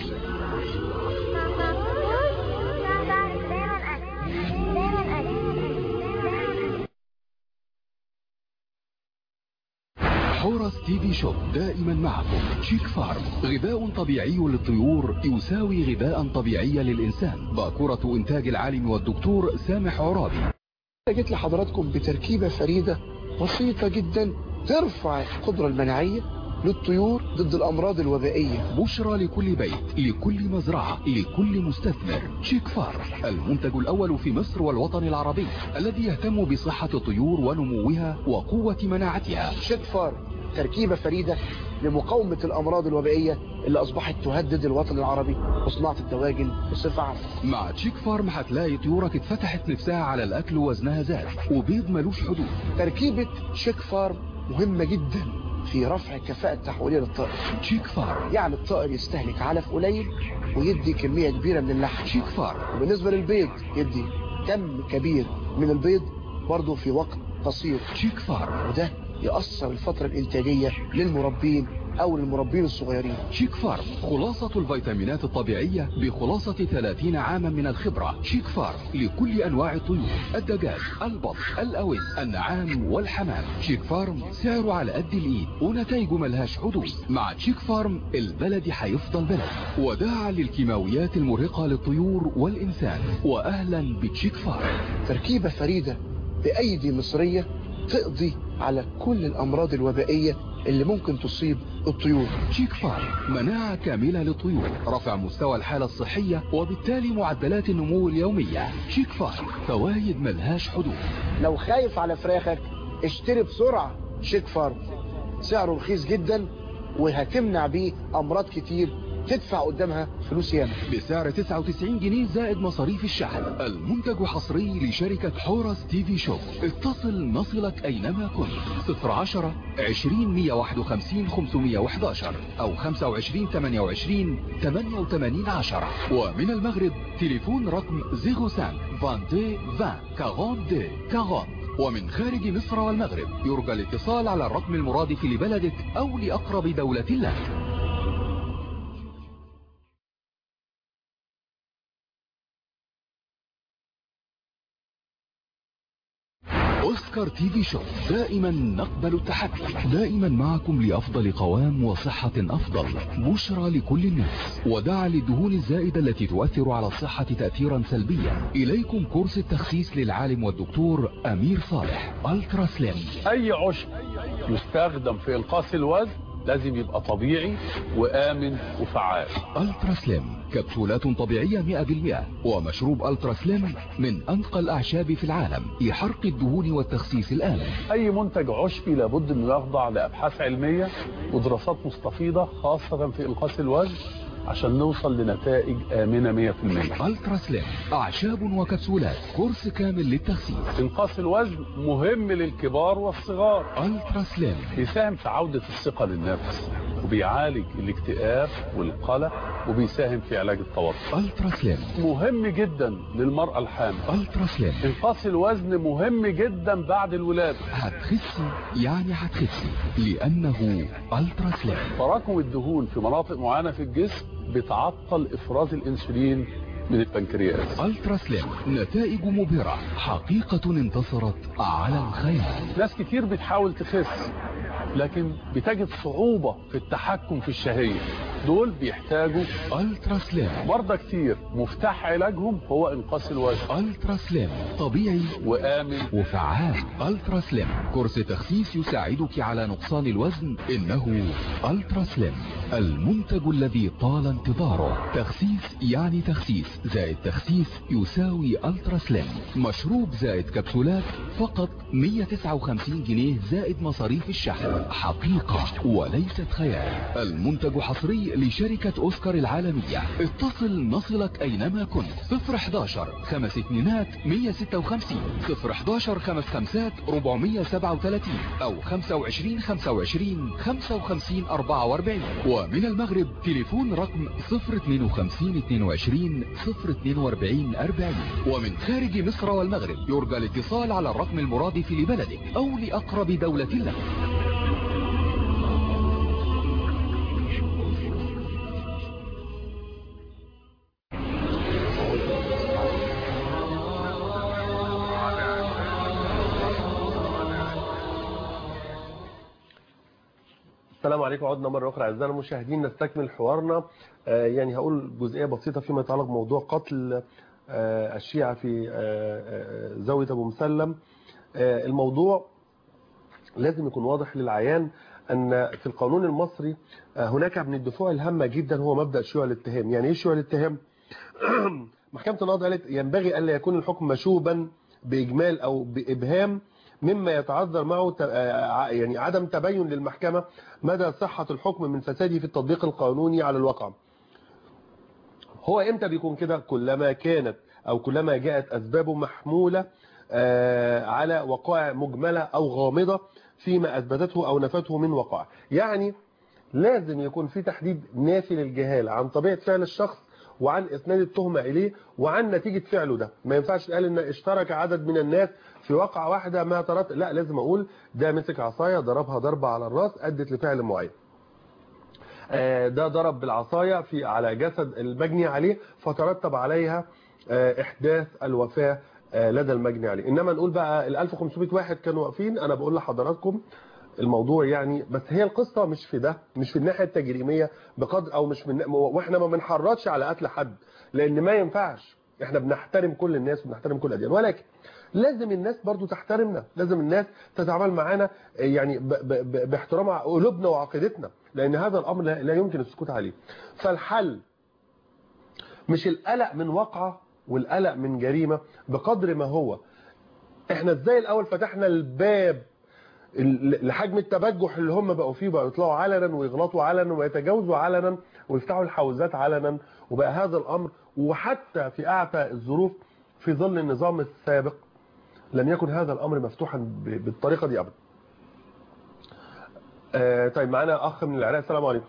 حورس تي في شوب دائما معكم شيك فارم غذاء طبيعي للطيور يساوي غذاء طبيعي للإنسان باكورة إنتاج العالم والدكتور سامح عرابي جيت لحضراتكم بتركيبة فريدة بسيطة جدا ترفع القدرة المناعية للطيور ضد الأمراض الوبائية بشرى لكل بيت لكل مزرعة لكل مستثمر شيك فارم المنتج الأول في مصر والوطن العربي الذي يهتم بصحة الطيور ونموها وقوة مناعتها شيك فارم تركيبة فريدة لمقاومة الأمراض الوبائية اللي أصبحت تهدد الوطن العربي وصناعة الدواجن بصفة عامة مع تشيك فارم هتلاقي طيورك اتفتحت نفسها على الأكل ووزنها زاد وبيض ملوش حدود تركيبة شيك فارم مهمة جدا في رفع الكفاءة التحويلية للطائر شيك فارم يعني الطائر يستهلك علف قليل ويدي كمية كبيرة من اللحم شيك فارم وبالنسبة للبيض يدي كم كبير من البيض برضه في وقت قصير شيك فارم وده يأثر الفترة الإنتاجية للمربين أو للمربين الصغيرين شيك فارم خلاصة الفيتامينات الطبيعية بخلاصة 30 عاما من الخبرة شيك فارم لكل أنواع الطيور الدجاج البط الأوز النعام والحمام شيك فارم سعره على قد الإيد ونتائجه ملهاش حدود مع شيك فارم البلد هيفضل بلد وداعا للكيماويات المرهقة للطيور والإنسان وأهلا بتشيك فارم تركيبة فريدة بأيدي مصرية تقضي على كل الأمراض الوبائية اللي ممكن تصيب الطيور شيك فارم مناعة كاملة للطيور رفع مستوى الحالة الصحية وبالتالي معدلات النمو اليومية شيك فارم فوايد ملهاش حدود لو خايف على فراخك اشتري بسرعة شيك فارم سعره رخيص جدا وهتمنع بيه أمراض كتير تدفع قدامها فلوس ياما بسعر 99 جنيه زائد مصاريف الشحن المنتج حصري لشركة حورس تي في شوب اتصل نصلك اينما كنت 010 20 151 511 او 25 28 88 10 ومن المغرب تليفون رقم 05 22 20 42 40 ومن خارج مصر والمغرب يرجى الاتصال على الرقم المرادف لبلدك او لاقرب دولة لك اوسكار تي في شو دائما نقبل التحدي دائما معكم لافضل قوام وصحة افضل بشرى لكل الناس ودعا للدهون الزائدة التي تؤثر على الصحة تأثيرا سلبيا اليكم كورس التخسيس للعالم والدكتور امير صالح الترا سليم اي عشب يستخدم في انقاص الوزن لازم يبقى طبيعي وآمن وفعال الترا سليم كبسولات طبيعية 100% ومشروب الترا سليم من أنقى الأعشاب في العالم لحرق الدهون والتخسيس الآمن أي منتج عشبي لابد أنه يخضع لأبحاث علمية ودراسات مستفيضة خاصة في إنقاص الوزن عشان نوصل لنتائج آمنة 100% الترا سليم أعشاب وكبسولات كورس كامل للتخسيس إنقاص الوزن مهم للكبار والصغار الترا سليم بيساهم في عودة الثقة للنفس وبيعالج الاكتئاب والقلق وبيساهم في علاج التوتر الترا سليم مهم جدا للمرأة الحامل الترا سليم انقاص الوزن مهم جدا بعد الولادة هتخسي يعني هتخسي لأنه الترا سليم تراكم الدهون في مناطق معينة في الجسم بتعطل افراز الانسولين من البنكرياس الترا سليم نتائج مبهرة حقيقة انتصرت على الخيال ناس كتير بتحاول تخس لكن بتجد صعوبة في التحكم في الشهية دول بيحتاجوا الترا سليم مرضى كتير مفتاح علاجهم هو انقاص الوزن الترا سليم طبيعي وآمن وفعال الترا سليم كورس تخسيس يساعدك على نقصان الوزن انه الترا سليم المنتج الذي طال انتظاره تخسيس يعني تخسيس زائد تخسيس يساوي الترا سليم مشروب زائد كبسولات فقط 159 جنيه زائد مصاريف الشحن حقيقة وليست خيال المنتج حصري لشركة أوسكار العالمية اتصل نصلك أينما كنت 011 خمس اتنينات 156 011 خمس خمسات 437 أو 25 25 55 44 ومن المغرب تليفون رقم 052 22 042 40 ومن خارج مصر والمغرب يرجى الاتصال على الرقم المرادف لبلدك أو لأقرب دولة لك السلام عليكم عدنا مرة أخرى أعزائنا المشاهدين نستكمل حوارنا آه، يعني هقول جزئية بسيطة فيما يتعلق بموضوع قتل آه، الشيعة في آه، آه، زاوية أبو مسلم آه، الموضوع لازم يكون واضح للعيان أن في القانون المصري آه، هناك من الدفوع الهامة جدا هو مبدأ شيوع الاتهام يعني إيه شيوع الاتهام؟ محكمة النقض قالت ينبغي ألا يكون الحكم مشوبا بإجمال أو بإبهام مما يتعذر معه ت- آه، يعني عدم تبين للمحكمة مدى صحة الحكم من فساده في التطبيق القانوني على الواقع هو امتى بيكون كده كلما كانت او كلما جاءت اسبابه محمولة آه، على وقائع مجملة او غامضة فيما اثبتته او نفته من وقائع يعني لازم يكون في تحديد نافي للجهالة عن طبيعة فعل الشخص وعن اسناد التهمة اليه وعن نتيجة فعله ده ما ينفعش تقال ان اشترك عدد من الناس في واقعة واحدة ما ترت لا لازم اقول ده مسك عصاية ضربها ضربة على الراس ادت لفعل معين آه، ده ضرب بالعصاية في على جسد المجني عليه فترتب عليها آه، احداث الوفاة آه، لدى المجني عليه انما نقول بقى ال 1500 واحد كانوا واقفين انا بقول لحضراتكم الموضوع يعني بس هي القصة مش في ده مش في الناحية التجريمية بقدر او مش من واحنا ما بنحرضش على قتل حد لان ما ينفعش احنا بنحترم كل الناس وبنحترم كل الاديان ولكن لازم الناس برضو تحترمنا لازم الناس تتعامل معانا يعني ب ب ب باحترام قلوبنا وعقيدتنا لان هذا الامر لا لا يمكن السكوت عليه فالحل مش القلق من واقعة والقلق من جريمة بقدر ما هو احنا ازاي الاول فتحنا الباب ال- لحجم التبجح اللي هم بقوا فيه بقوا يطلعوا علنا ويغلطوا علنا ويتجاوزوا علنا ويفتحوا الحوزات علنا وبقى هذا الامر وحتى في اعتى الظروف في ظل النظام السابق لم يكن هذا الامر مفتوحا ب- بالطريقه دي ابدا. آه طيب معانا اخ من العراق السلام عليكم.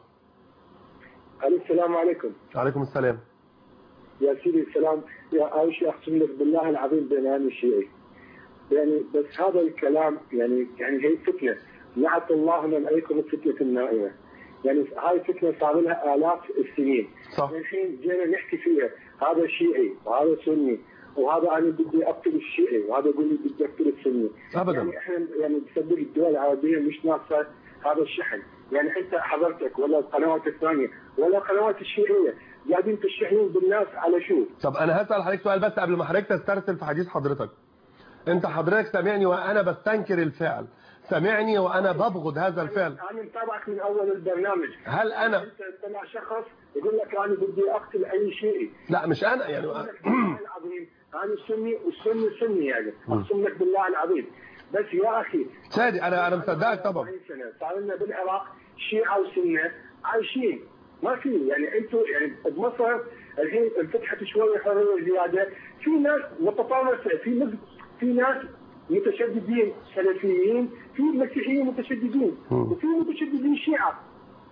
السلام عليكم وعليكم السلام. يا سيدي السلام يا اول شيء اقسم لك بالله العظيم بين انا الشيعي يعني بس هذا الكلام يعني يعني هي فتنه نعت الله من عليكم الفتنه النائمه يعني هاي فتنه صار لها الاف السنين صح الحين جينا نحكي فيها هذا شيعي وهذا سني وهذا انا بدي اقتل الشيعي وهذا يقول لي بدي اقتل السني ابدا يعني احنا يعني بسبب الدول العربيه مش ناقصه هذا الشحن يعني انت حضرتك ولا القنوات الثانيه ولا القنوات الشيعيه قاعدين تشحنون بالناس على شو؟ طب انا هسال حضرتك سؤال بس قبل ما حضرتك تسترسل في حديث حضرتك. انت حضرتك سامعني وانا بستنكر الفعل. سامعني وانا ببغض هذا الفعل. انا متابعك من اول البرنامج هل انا انت تطلع شخص يقول لك انا بدي اقتل اي شيعي لا مش انا يعني أقول لك بالله العظيم انا سني والسني سني يعني اقسم لك بالله العظيم بس يا اخي سادي انا انا مصدقك طبعا 40 سنه صار لنا بالعراق شيعه وسنه عايشين ما في يعني انتم يعني بمصر الحين انفتحت شويه حريه زياده في ناس متطرفه في ناس في ناس متشددين سلفيين في مسيحيين متشددين وفي متشددين شيعه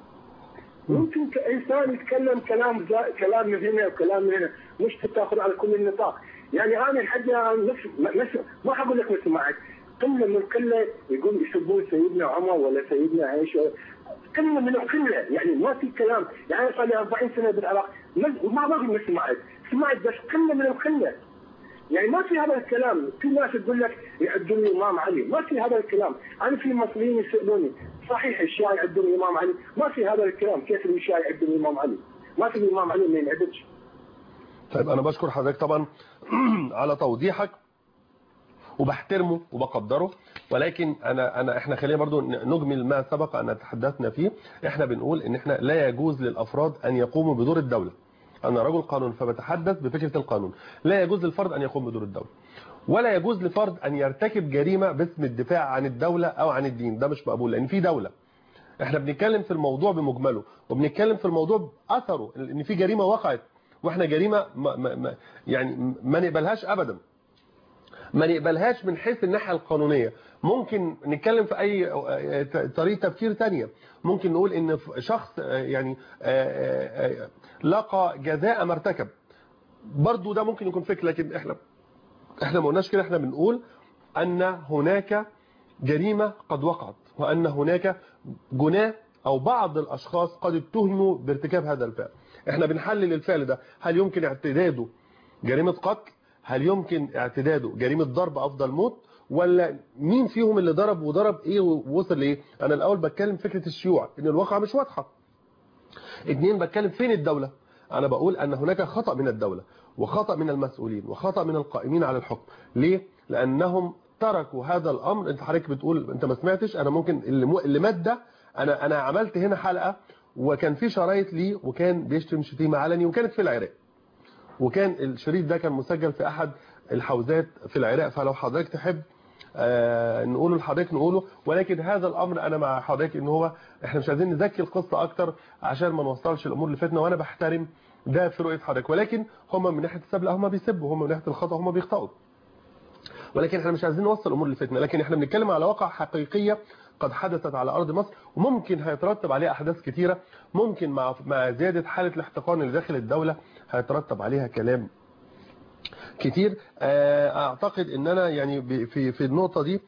ممكن كانسان يتكلم كلام زا... كلام من هنا وكلام من هنا مش تاخذ على كل النطاق يعني انا لحد الان نفس نفس ما حقول لك مثل معك قله من قله يقول يسبون سيدنا عمر ولا سيدنا عائشه قله من القله يعني ما في كلام يعني صار لي 40 سنه بالعراق ما ما بقول مثل معك سمعت بس قله من القله يعني ما في هذا الكلام في ناس تقول لك يعدون لي امام علي ما في هذا الكلام انا في مصريين يسالوني صحيح الشيعة يعدون لي امام علي ما في هذا الكلام كيف الشيعة يعدون لي امام علي ما في الامام علي ما ينعبدش طيب انا بشكر حضرتك طبعا على توضيحك وبحترمه وبقدره ولكن انا انا احنا خلينا برضو نجمل ما سبق ان تحدثنا فيه احنا بنقول ان احنا لا يجوز للافراد ان يقوموا بدور الدوله انا رجل قانون فبتحدث بفكره القانون لا يجوز للفرد ان يقوم بدور الدوله ولا يجوز لفرد ان يرتكب جريمه باسم الدفاع عن الدوله او عن الدين ده مش مقبول لان في دوله احنا بنتكلم في الموضوع بمجمله وبنتكلم في الموضوع باثره ان في جريمه وقعت واحنا جريمه ما ما ما يعني ما نقبلهاش ابدا ما نقبلهاش من حيث الناحيه القانونيه ممكن نتكلم في اي طريقه تفكير تانية ممكن نقول ان شخص يعني لقى جزاء ما ارتكب برضو ده ممكن يكون فكر لكن احنا احنا ما قلناش كده احنا بنقول ان هناك جريمه قد وقعت وان هناك جناه او بعض الاشخاص قد اتهموا بارتكاب هذا الفعل احنا بنحلل الفعل ده هل يمكن اعتداده جريمه قتل هل يمكن اعتداده جريمه ضرب افضل موت ولا مين فيهم اللي ضرب وضرب ايه ووصل لايه انا الاول بتكلم فكره الشيوع ان الواقع مش واضحه اتنين بتكلم فين الدوله انا بقول ان هناك خطا من الدوله وخطا من المسؤولين وخطا من القائمين على الحكم ليه لانهم تركوا هذا الامر انت حضرتك بتقول انت ما سمعتش انا ممكن اللي, م... اللي ماده انا انا عملت هنا حلقه وكان في شرايط ليه وكان بيشتم شتيمه علني وكانت في العراق وكان الشريط ده كان مسجل في احد الحوزات في العراق فلو حضرتك تحب آه نقوله لحضرتك نقوله ولكن هذا الامر انا مع حضرتك ان هو احنا مش عايزين نزكي القصه اكتر عشان ما نوصلش الامور اللي فاتنا وانا بحترم ده في رؤيه حضرتك ولكن هم من ناحيه السب لا هم بيسبوا هم من ناحيه الخطا هم بيخطئوا ولكن احنا مش عايزين نوصل الامور اللي فاتنا لكن احنا بنتكلم على واقع حقيقيه قد حدثت على ارض مصر وممكن هيترتب عليها احداث كتيره ممكن مع مع زياده حاله الاحتقان اللي داخل الدوله هيترتب عليها كلام كتير اعتقد ان انا يعني في في النقطه دي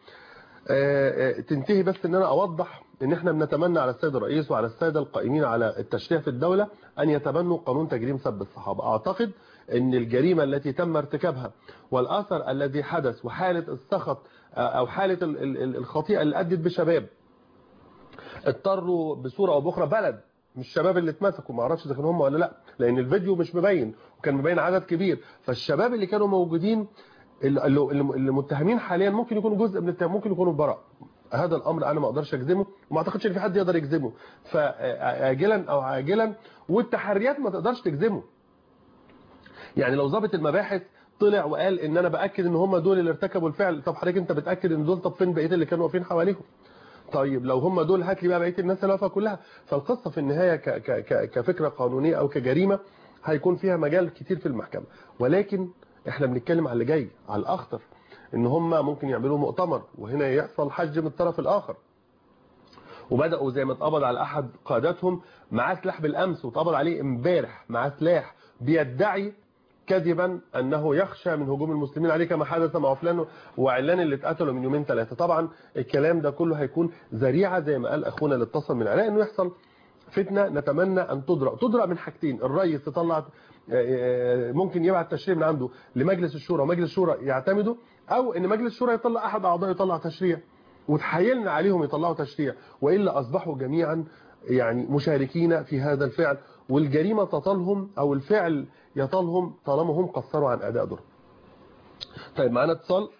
تنتهي بس ان انا اوضح ان احنا بنتمنى على السيد الرئيس وعلى الساده القائمين على التشريع في الدوله ان يتبنوا قانون تجريم سب الصحابه اعتقد ان الجريمه التي تم ارتكابها والاثر الذي حدث وحاله السخط او حاله الخطيئه اللي ادت بشباب اضطروا بصوره او باخرى بلد مش الشباب اللي اتمسكوا ما اعرفش اذا كانوا هم ولا لا لان الفيديو مش مبين وكان مبين عدد كبير فالشباب اللي كانوا موجودين اللي متهمين حاليا ممكن يكونوا جزء من التهم ممكن يكونوا براء هذا الامر انا ما اقدرش اجزمه وما اعتقدش ان في حد يقدر يجزمه فاجلا او عاجلا والتحريات ما تقدرش تجزمه يعني لو ضابط المباحث طلع وقال ان انا باكد ان هم دول اللي ارتكبوا الفعل طب حضرتك انت بتاكد ان دول طب فين بقيه اللي كانوا واقفين حواليهم طيب لو هم دول هات لي بقى بقيه الناس اللي واقفه كلها فالقصه في النهايه ك ك ك كفكره قانونيه او كجريمه هيكون فيها مجال كتير في المحكمه ولكن احنا بنتكلم على اللي جاي على الاخطر ان هم ممكن يعملوا مؤتمر وهنا يحصل حج من الطرف الاخر وبداوا زي ما اتقبض على احد قاداتهم معاه سلاح بالامس واتقبض عليه امبارح معاه سلاح بيدعي كذبا انه يخشى من هجوم المسلمين عليه كما حدث مع فلان وعلان اللي اتقتلوا من يومين ثلاثه طبعا الكلام ده كله هيكون ذريعه زي ما قال اخونا اللي اتصل من العراق انه يحصل فتنه نتمنى ان تدرأ تدرأ من حاجتين الرئيس يطلع ممكن يبعت تشريع من عنده لمجلس الشورى ومجلس الشورى يعتمدوا او ان مجلس الشورى يطلع احد اعضاء يطلع تشريع وتحايلنا عليهم يطلعوا تشريع والا اصبحوا جميعا يعني مشاركين في هذا الفعل والجريمه تطالهم او الفعل يطالهم طالما هم قصروا عن اداء دور طيب معانا اتصال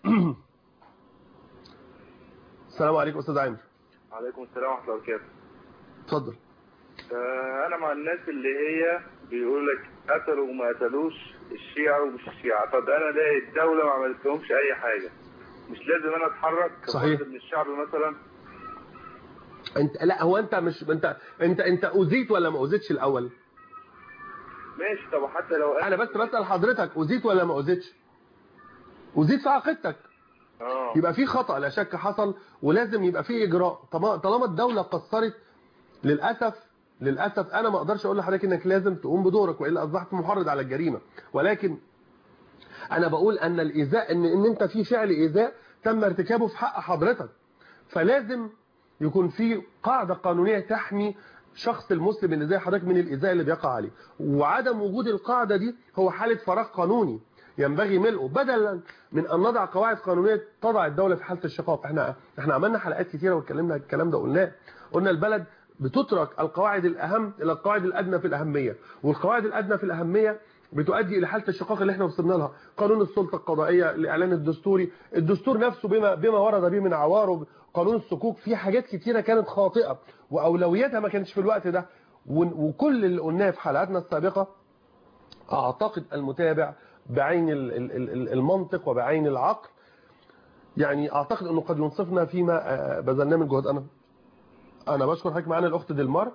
السلام عليكم استاذ عامر وعليكم السلام ورحمه الله وبركاته اتفضل آه انا مع الناس اللي هي بيقول لك قتلوا وما قتلوش الشيعة ومش الشيعة طب انا ده الدولة ما عملت لهمش اي حاجة مش لازم انا اتحرك صحيح من الشعب مثلا انت لا هو انت مش انت انت انت اذيت ولا ما اذيتش الاول ماشي طب حتى لو انا بس بسال حضرتك اذيت ولا ما اذيتش اذيت في عقيدتك اه يبقى في خطا لا شك حصل ولازم يبقى في اجراء طالما الدوله قصرت للاسف للاسف انا ما اقدرش اقول لحضرتك انك لازم تقوم بدورك والا اصبحت محرض على الجريمه ولكن انا بقول ان الايذاء ان ان انت في فعل ايذاء تم ارتكابه في حق حضرتك فلازم يكون في قاعده قانونيه تحمي شخص المسلم اللي زي حضرتك من الايذاء اللي بيقع عليه وعدم وجود القاعده دي هو حاله فراغ قانوني ينبغي ملئه بدلا من ان نضع قواعد قانونيه تضع الدوله في حاله الشقاق احنا احنا عملنا حلقات كتيره واتكلمنا الكلام ده قلناه قلنا البلد بتترك القواعد الأهم إلى القواعد الأدنى في الأهمية والقواعد الأدنى في الأهمية بتؤدي إلى حالة الشقاق اللي احنا وصلنا لها قانون السلطة القضائية الإعلان الدستوري الدستور نفسه بما بما ورد به من عوار قانون الصكوك في حاجات كتيرة كانت خاطئة وأولوياتها ما كانتش في الوقت ده وكل اللي قلناه في حلقاتنا السابقة أعتقد المتابع بعين ال- ال- ال- المنطق وبعين العقل يعني اعتقد انه قد ينصفنا فيما آه، بذلناه من جهد انا انا بشكر حضرتك معانا الاخت دلمار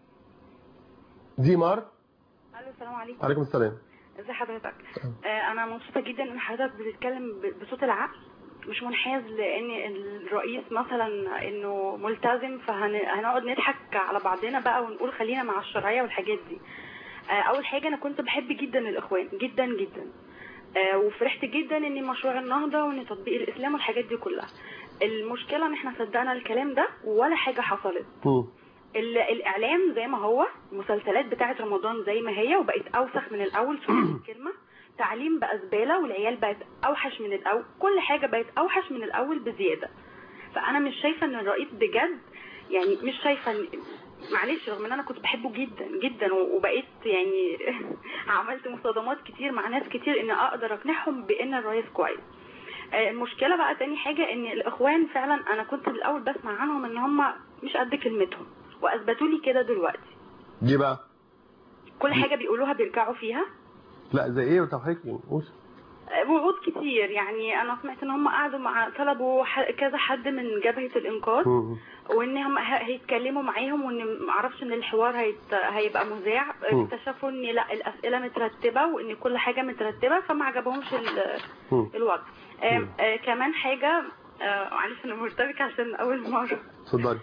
ديمار الو السلام عليكم عليكم السلام ازي حضرتك آه انا مبسوطه جدا ان حضرتك بتتكلم ب- بصوت العقل مش منحاز لان الرئيس مثلا انه ملتزم فهنقعد نضحك على بعضنا بقى ونقول خلينا مع الشرعيه والحاجات دي آه اول حاجه انا كنت بحب جدا الاخوان جدا جدا آه وفرحت جدا ان مشروع النهضه وان تطبيق الاسلام والحاجات دي كلها المشكله ان احنا صدقنا الكلام ده ولا حاجه حصلت ال- الاعلام زي ما هو المسلسلات بتاعه رمضان زي ما هي وبقت اوسخ من الاول سوري في الكلمه تعليم بقى زباله والعيال بقت اوحش من الاول كل حاجه بقت اوحش من الاول بزياده فانا مش شايفه ان الرئيس بجد يعني مش شايفه ان معلش رغم ان انا كنت بحبه جدا جدا و- وبقيت يعني عملت مصادمات كتير مع ناس كتير ان اقدر اقنعهم بان الرئيس كويس آه، المشكله بقى تاني حاجه ان الاخوان فعلا انا كنت بالاول بسمع عنهم ان هم مش قد كلمتهم واثبتوا لي كده دلوقتي دي بقى كل حاجه بيقولوها بيرجعوا فيها لا زي ايه طب حضرتك قول آه، وعود كتير يعني انا سمعت ان هم قعدوا مع طلبوا ح- كذا حد من جبهه الانقاذ مم. وان هم ه- هيتكلموا معاهم وان معرفش ان الحوار هيت... هيبقى مذاع مم. اكتشفوا ان لا الاسئله مترتبه وان كل حاجه مترتبه فما عجبهمش ال... مم. الوضع آه آه كمان حاجه آه معلش انا مرتبكه عشان اول مره اتفضلي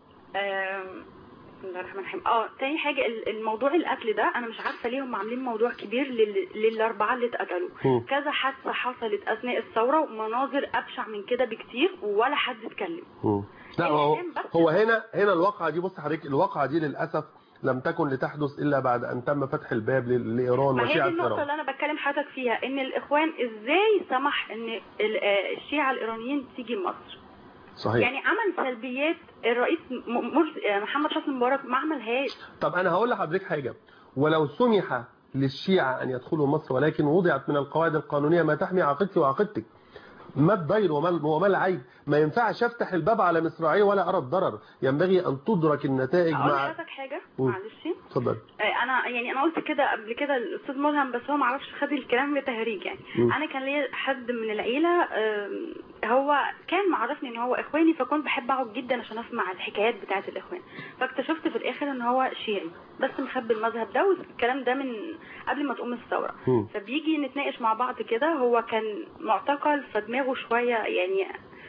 آم، بسم الله الرحمن الرحيم اه تاني حاجه ال- الموضوع القتل ده انا مش عارفه ليه هم عاملين موضوع كبير لل... للاربعه اللي اتقتلوا مم. كذا حادثه حصلت اثناء الثوره ومناظر ابشع من كده بكتير ولا حد اتكلم مم. لا هو هو هنا هنا الواقعه دي بص حضرتك الواقعه دي للاسف لم تكن لتحدث الا بعد ان تم فتح الباب ل- لايران ما هي وشيعه دي النقطه ايران اللي انا بتكلم حضرتك فيها ان الاخوان ازاي سمح ان ال- آه، الشيعه الايرانيين تيجي مصر صحيح يعني عمل سلبيات الرئيس م- مرسي آه، محمد حسني مبارك ما عملهاش طب انا هقول لحضرتك حاجه ولو سمح للشيعة أن يدخلوا مصر ولكن وضعت من القواعد القانونية ما تحمي عقيدتي وعقيدتك ما الضير وما وما العيب ما ينفعش افتح الباب على مصراعيه ولا أرى الضرر ينبغي أن تدرك النتائج اقول مع لحضرتك حاجه قول. معلش اتفضل آه، انا يعني انا قلت كده قبل كده الاستاذ ملهم بس هو ما عرفش خد الكلام بتهريج يعني مم. انا كان ليا حد من العيله آم، هو كان معرفني ان هو اخواني فكنت بحب اقعد جدا عشان اسمع الحكايات بتاعه الاخوان فاكتشفت في الاخر ان هو شيعي بس مخبي المذهب ده والكلام ده من قبل ما تقوم الثوره مم. فبيجي نتناقش مع بعض كده هو كان معتقل فدماغه شويه يعني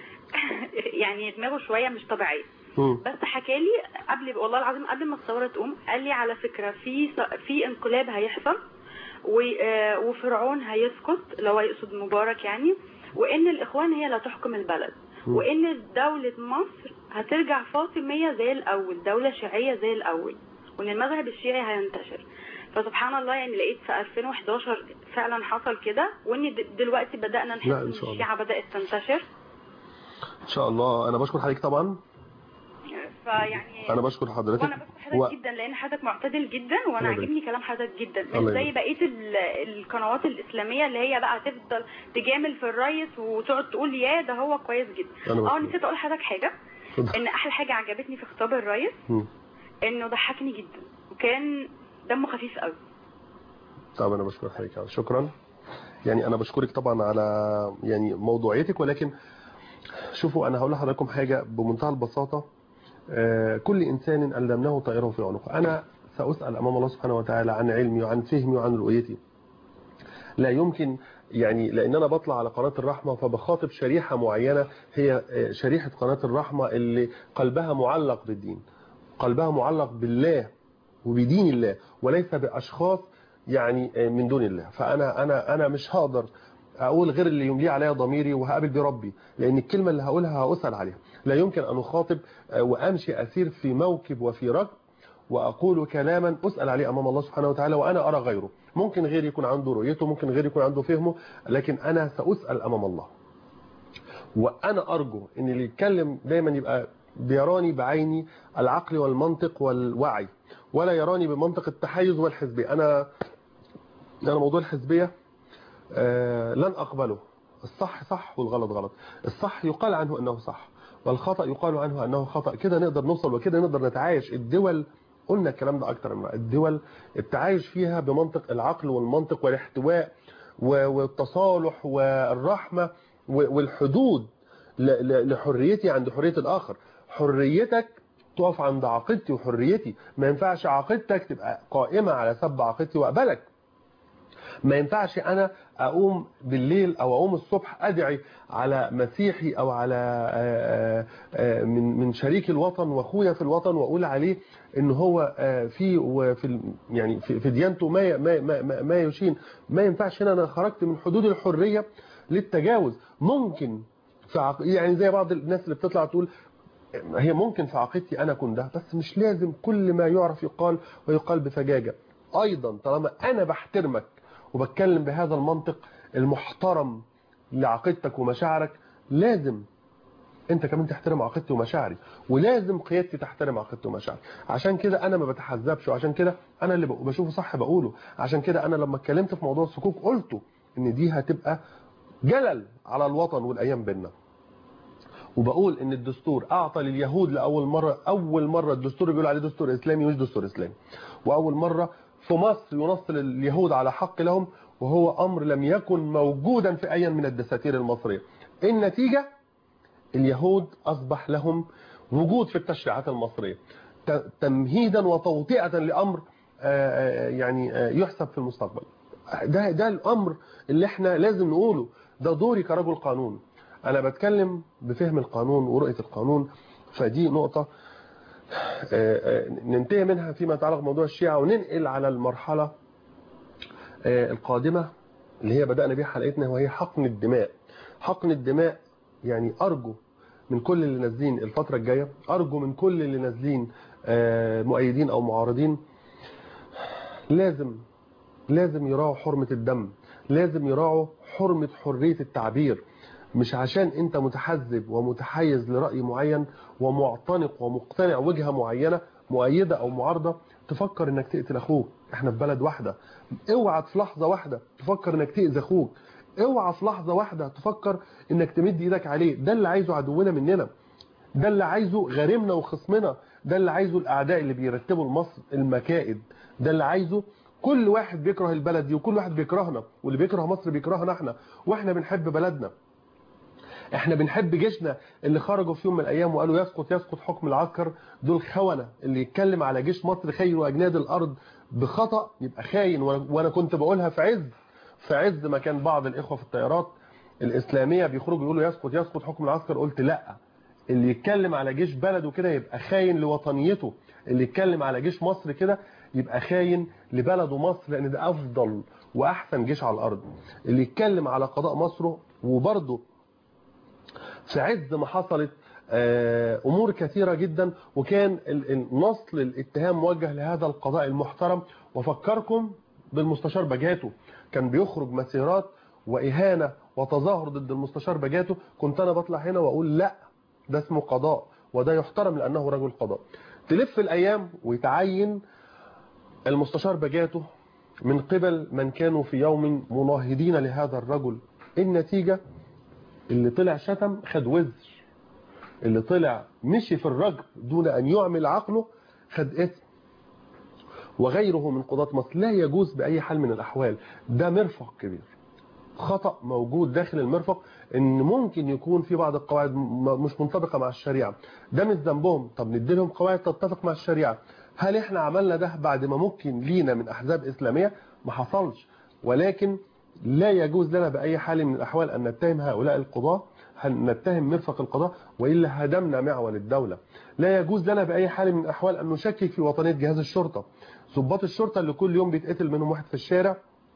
يعني دماغه شويه مش طبيعيه بس حكى لي قبل والله العظيم قبل ما الثوره تقوم قال لي على فكره في في انقلاب هيحصل و- آه، وفرعون هيسقط لو هيقصد مبارك يعني وان الاخوان هي اللي تحكم البلد وان دوله مصر هترجع فاطميه زي الاول دوله شيعيه زي الاول وان المذهب الشيعي هينتشر فسبحان الله يعني لقيت في 2011 فعلا حصل كده وان د- دلوقتي بدانا نحس لا، ان إن شاء الله. الشيعه بدات تنتشر إن شاء الله أنا بشكر حضرتك طبعا فيعني أنا بشكر حضرتك وانا بشكر حضرتك جدا لان حضرتك معتدل جدا وانا الله يبارك. عاجبني كلام حضرتك جدا الله مش زي يبارك. بقيه ال- القنوات الاسلاميه اللي هي بقى تفضل تجامل في الرئيس وتقعد تقول يا ده هو كويس جدا أنا اه بشكر. نسيت اقول لحضرتك حاجه اتفضل. ان احلى حاجه عجبتني في خطاب الرئيس مم. انه ضحكني جدا وكان دمه خفيف قوي طب أنا بشكر حضرتك شكرا يعني أنا بشكرك طبعا على يعني موضوعيتك ولكن شوفوا أنا هقول لحضراتكم حاجة بمنتهى البساطة آه، كل إنسان ألزمناه طائره في عنقه أنا سأسأل أمام الله سبحانه وتعالى عن علمي وعن فهمي وعن رؤيتي لا يمكن يعني لأن أنا بطلع على قناة الرحمة فبخاطب شريحة معينة هي آه، شريحة قناة الرحمة اللي قلبها معلق بالدين قلبها معلق بالله وبدين الله وليس بأشخاص يعني آه، من دون الله فأنا أنا أنا مش هقدر أقول غير اللي يمليه عليا ضميري وهقابل بربي لأن الكلمة اللي هقولها هأسأل عليها لا يمكن أن أخاطب آه، وأمشي أسير في موكب وفي ركب وأقول كلاما أسأل عليه أمام الله سبحانه وتعالى وأنا أرى غيره ممكن غيري يكون عنده رؤيته ممكن غيري يكون عنده فهمه لكن أنا سأسأل أمام الله وأنا أرجو أن اللي يتكلم دايما يبقى بيراني بعيني العقل والمنطق والوعي ولا يراني بمنطق التحيز والحزبية أنا أنا موضوع الحزبية آه، لن أقبله الصح صح والغلط غلط الصح يقال عنه أنه صح والخطأ يقال عنه أنه خطأ كده نقدر نوصل وكده نقدر نتعايش الدول قلنا الكلام ده أكتر من مرة. الدول التعايش فيها بمنطق العقل والمنطق والاحتواء و- والتصالح والرحمة و- والحدود ل- ل- لحريتي عند حرية الآخر حريتك تقف عند عقيدتي وحريتي ما ينفعش عقيدتك تبقى قائمة على سب عقيدتي وأقبلك ما ينفعش انا اقوم بالليل او اقوم الصبح ادعي على مسيحي او على آه، آه، من من شريك الوطن واخويا في الوطن واقول عليه ان هو آه، في وفي ال- يعني في في ديانته ما ي- ما ما- ما- ما يشين ما ينفعش هنا انا خرجت من حدود الحريه للتجاوز ممكن في عق... يعني زي بعض الناس اللي بتطلع تقول هي ممكن في عقيدتي انا اكون ده بس مش لازم كل ما يعرف يقال ويقال بفجاجه ايضا طالما انا بحترمك وبتكلم بهذا المنطق المحترم لعقيدتك ومشاعرك لازم انت كمان تحترم عقيدتي ومشاعري ولازم قيادتي تحترم عقيدتي ومشاعري عشان كده انا ما بتحزبش وعشان كده انا اللي ب- بشوفه صح بقوله عشان كده انا لما اتكلمت في موضوع الصكوك قلته ان دي هتبقى جلل على الوطن والايام بينا وبقول ان الدستور اعطى لليهود لاول مره اول مره الدستور بيقول عليه دستور اسلامي مش دستور اسلامي واول مره في مصر ينص اليهود على حق لهم وهو امر لم يكن موجودا في اي من الدساتير المصريه النتيجه اليهود اصبح لهم وجود في التشريعات المصريه ت- تمهيدا وتوطئه لامر آه، آه، يعني آه، يحسب في المستقبل ده ده الامر اللي احنا لازم نقوله ده دوري كرجل قانون انا بتكلم بفهم القانون ورؤيه القانون فدي نقطه آه، آه، ننتهي منها فيما يتعلق بموضوع الشيعة وننقل على المرحلة آه، القادمة اللي هي بدأنا بيها حلقتنا وهي حقن الدماء حقن الدماء يعني أرجو من كل اللي نازلين الفترة الجاية أرجو من كل اللي نازلين آه، مؤيدين أو معارضين لازم لازم يراعوا حرمة الدم لازم يراعوا حرمة حرية التعبير مش عشان انت متحزب ومتحيز لرأي معين ومعتنق ومقتنع وجهة معينة مؤيدة او معارضة تفكر انك تقتل اخوك احنا في بلد واحدة اوعى في لحظة واحدة تفكر انك تأذي اخوك اوعى في لحظة واحدة تفكر انك تمد ايدك عليه ده اللي عايزه عدونا مننا ده اللي عايزه غارمنا وخصمنا ده اللي عايزه الاعداء اللي بيرتبوا لمصر المكائد ده اللي عايزه كل واحد بيكره البلد دي وكل واحد بيكرهنا واللي بيكره مصر بيكرهنا احنا واحنا بنحب بلدنا احنا بنحب جيشنا اللي خرجوا في يوم من الايام وقالوا يسقط يسقط حكم العسكر دول خونة اللي يتكلم على جيش مصر خير واجناد الارض بخطأ يبقى خاين وانا وأنا كنت بقولها في عز في عز ما كان بعض الاخوة في الطيارات الاسلامية بيخرجوا يقولوا يسقط يسقط حكم العسكر قلت لا اللي يتكلم على جيش بلده كده يبقى خاين لوطنيته اللي يتكلم على جيش مصر كده يبقى خاين لبلده مصر لان ده افضل واحسن جيش على الارض اللي يتكلم على قضاء مصره وبرضه في عز ما حصلت آه، امور كثيره جدا وكان ال- ال- نصل الاتهام موجه لهذا القضاء المحترم وفكركم بالمستشار بجاتو كان بيخرج مسيرات واهانه وتظاهر ضد المستشار بجاتو كنت انا بطلع هنا واقول لا ده اسمه قضاء وده يحترم لانه رجل قضاء تلف الايام ويتعين المستشار بجاتو من قبل من كانوا في يوم مناهضين لهذا الرجل النتيجه اللي طلع شتم خد وزر اللي طلع مشي في الرجل دون أن يعمل عقله خد اسم وغيره من قضاة مصر لا يجوز بأي حال من الأحوال ده مرفق كبير خطأ موجود داخل المرفق ان ممكن يكون في بعض القواعد م- مش منطبقة مع الشريعة ده مش ذنبهم طب نديلهم قواعد تتفق مع الشريعة هل احنا عملنا ده بعد ما ممكن لينا من احزاب اسلامية ما حصلش ولكن لا يجوز لنا بأي حال من الأحوال أن نتهم هؤلاء القضاة أن نتهم مرفق القضاء وإلا هدمنا معول الدولة لا يجوز لنا بأي حال من الأحوال أن نشكك في وطنية جهاز الشرطة ضباط الشرطة اللي كل يوم بيتقتل منهم واحد في الشارع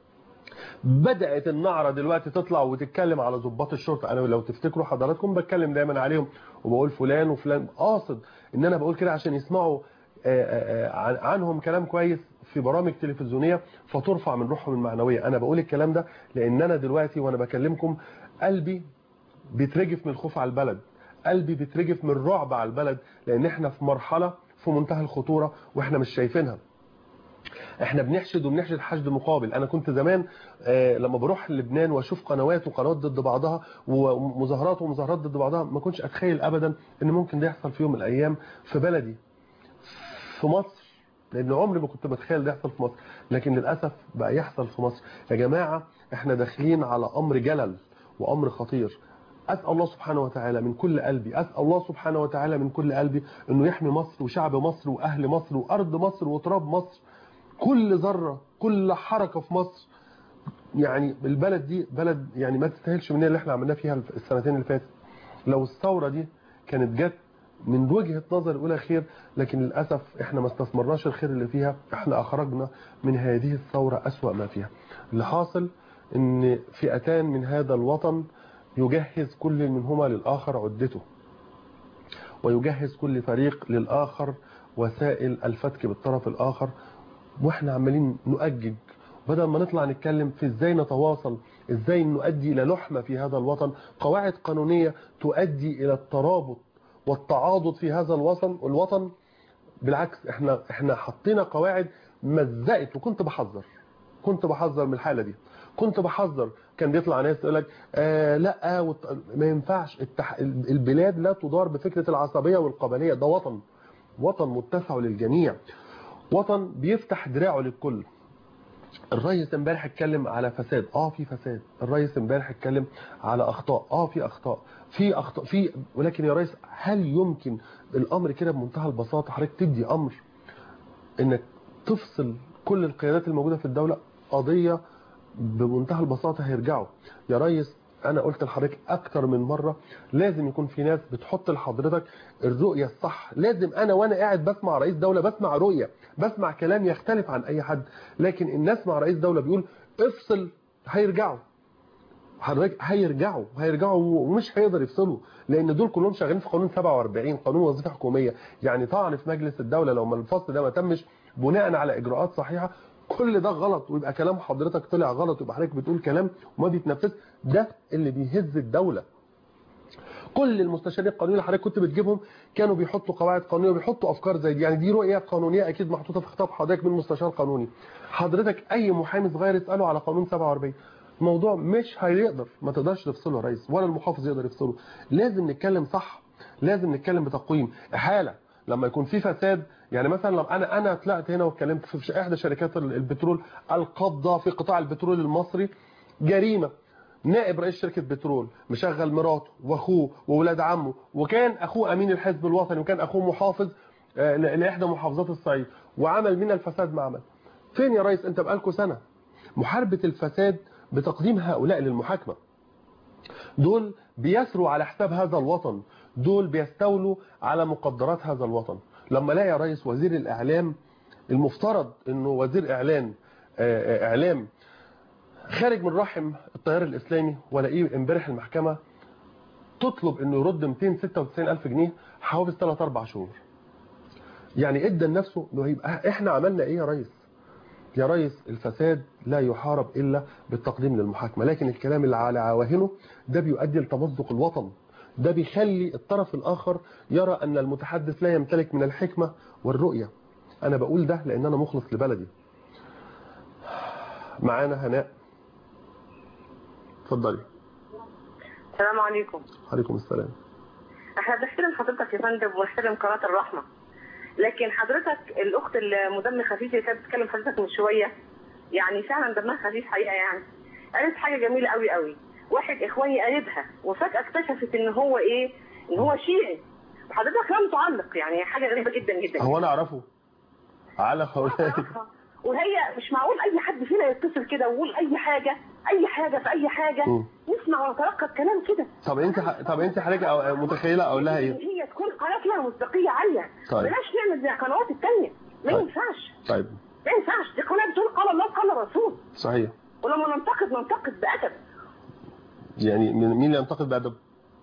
بدأت النعرة دلوقتي تطلع وتتكلم على ضباط الشرطة أنا لو تفتكروا حضراتكم بتكلم دايما عليهم وبقول فلان وفلان قاصد إن أنا بقول كده عشان يسمعوا آه، آه، آه، عن- عنهم كلام كويس في برامج تلفزيونية فترفع من روحهم المعنوية أنا بقول الكلام ده لأن أنا دلوقتي وأنا بكلمكم قلبي بيترجف من الخوف على البلد قلبي بيترجف من الرعب على البلد لأن احنا في مرحلة في منتهى الخطورة واحنا مش شايفينها احنا بنحشد وبنحشد حشد مقابل انا كنت زمان آه لما بروح لبنان واشوف قنوات وقنوات ضد بعضها ومظاهرات ومظاهرات ضد بعضها ما كنتش اتخيل ابدا ان ممكن ده يحصل في يوم من الايام في بلدي في مصر لان عمري ما كنت بتخيل ده يحصل في مصر لكن للاسف بقى يحصل في مصر يا جماعه احنا داخلين على امر جلل وامر خطير اسال الله سبحانه وتعالى من كل قلبي اسال الله سبحانه وتعالى من كل قلبي انه يحمي مصر وشعب مصر واهل مصر وارض مصر وتراب مصر كل ذره كل حركه في مصر يعني البلد دي بلد يعني ما تستاهلش مننا اللي احنا عملناه فيها السنتين اللي فاتت لو الثوره دي كانت جت من وجهه نظر الاولى خير لكن للاسف احنا ما استثمرناش الخير اللي فيها احنا اخرجنا من هذه الثوره اسوا ما فيها اللي حاصل ان فئتان من هذا الوطن يجهز كل منهما للاخر عدته ويجهز كل فريق للاخر وسائل الفتك بالطرف الاخر واحنا عمالين نؤجج بدل ما نطلع نتكلم في ازاي نتواصل ازاي نؤدي الى لحمه في هذا الوطن قواعد قانونيه تؤدي الى الترابط والتعاضد في هذا الوطن الوطن بالعكس احنا احنا حطينا قواعد مزقت وكنت بحذر كنت بحذر من الحاله دي كنت بحذر كان بيطلع ناس يقول لك آه لا وط... ما ينفعش التح... البلاد لا تدار بفكره العصبيه والقبليه ده وطن وطن متسع للجميع وطن بيفتح دراعه للكل الرئيس امبارح اتكلم على فساد اه في فساد الرئيس امبارح اتكلم على اخطاء اه في اخطاء في اخطاء في ولكن يا ريس هل يمكن الامر كده بمنتهى البساطه حضرتك تدي امر انك تفصل كل القيادات الموجوده في الدوله قضيه بمنتهى البساطه هيرجعوا يا ريس انا قلت لحضرتك اكتر من مره لازم يكون في ناس بتحط لحضرتك الرؤيه الصح لازم انا وانا قاعد بسمع رئيس دوله بسمع رؤيه بسمع كلام يختلف عن اي حد لكن الناس مع رئيس دوله بيقول افصل هيرجعوا حضرتك هيرجعوا هيرجعوا ومش هيقدر يفصلوا لان دول كلهم شغالين في قانون 47 قانون وظيفه حكوميه يعني طعن في مجلس الدوله لو ما الفصل ده ما تمش بناء على اجراءات صحيحه كل ده غلط ويبقى كلام حضرتك طلع غلط ويبقى حضرتك بتقول كلام وما بيتنفذ ده اللي بيهز الدوله كل المستشارين القانونيين اللي حضرتك كنت بتجيبهم كانوا بيحطوا قواعد قانونيه وبيحطوا افكار زي دي يعني دي رؤيه قانونيه اكيد محطوطه في خطاب حضرتك من مستشار قانوني حضرتك اي محامي صغير يساله على قانون 47 الموضوع مش هيقدر ما تقدرش تفصله يا ريس ولا المحافظ يقدر يفصله لازم نتكلم صح لازم نتكلم بتقويم حاله لما يكون في فساد يعني مثلا لما انا انا طلعت هنا واتكلمت في احدى شركات البترول القابضه في قطاع البترول المصري جريمه نائب رئيس شركه بترول مشغل مراته واخوه واولاد عمه وكان اخوه امين الحزب الوطني وكان اخوه محافظ لاحدى محافظات الصعيد وعمل من الفساد معمل فين يا ريس انت بقالكوا سنه محاربه الفساد بتقديم هؤلاء للمحاكمه دول بيسروا على حساب هذا الوطن دول بيستولوا على مقدرات هذا الوطن لما لا يا ريس وزير الاعلام المفترض انه وزير اعلان اعلام خارج من رحم التيار الاسلامي ولاقيه امبارح المحكمه تطلب انه يرد 296 الف جنيه حوافز 3 4 شهور يعني ادى لنفسه انه يبقى احنا عملنا ايه يا ريس يا ريس الفساد لا يحارب الا بالتقديم للمحاكمه لكن الكلام اللي على عواهنه ده بيؤدي لتمزق الوطن ده بيخلي الطرف الاخر يرى ان المتحدث لا يمتلك من الحكمه والرؤيه انا بقول ده لان انا مخلص لبلدي معانا هناء اتفضلي السلام عليكم عليكم السلام احنا بنحترم حضرتك يا فندم ونحترم قناه الرحمه لكن حضرتك الاخت المدم خفيف اللي كانت بتتكلم حضرتك من شويه يعني فعلا دمها خفيف حقيقه يعني قالت حاجه جميله قوي قوي واحد اخواني قريبها وفجاه اكتشفت ان هو ايه ان هو شيعي وحضرتك لم تعلق يعني حاجه غريبه جدا جدا هو انا اعرفه على هؤلاء وهي مش معقول اي حد فينا يتصل كده ويقول اي حاجه اي حاجه في اي حاجه م. نسمع ونتلقى الكلام كده طب انت ح... طب انت حضرتك أو... متخيله اقول لها ايه هي تكون قناه فيها مصداقيه عاليه طيب. بلاش نعمل زي القنوات الثانيه ما طيب. ينفعش طيب ما ينفعش دي قناه بتقول قال الله قال الرسول صحيح ولما ننتقد ننتقد بادب يعني مين اللي ينتقد بادب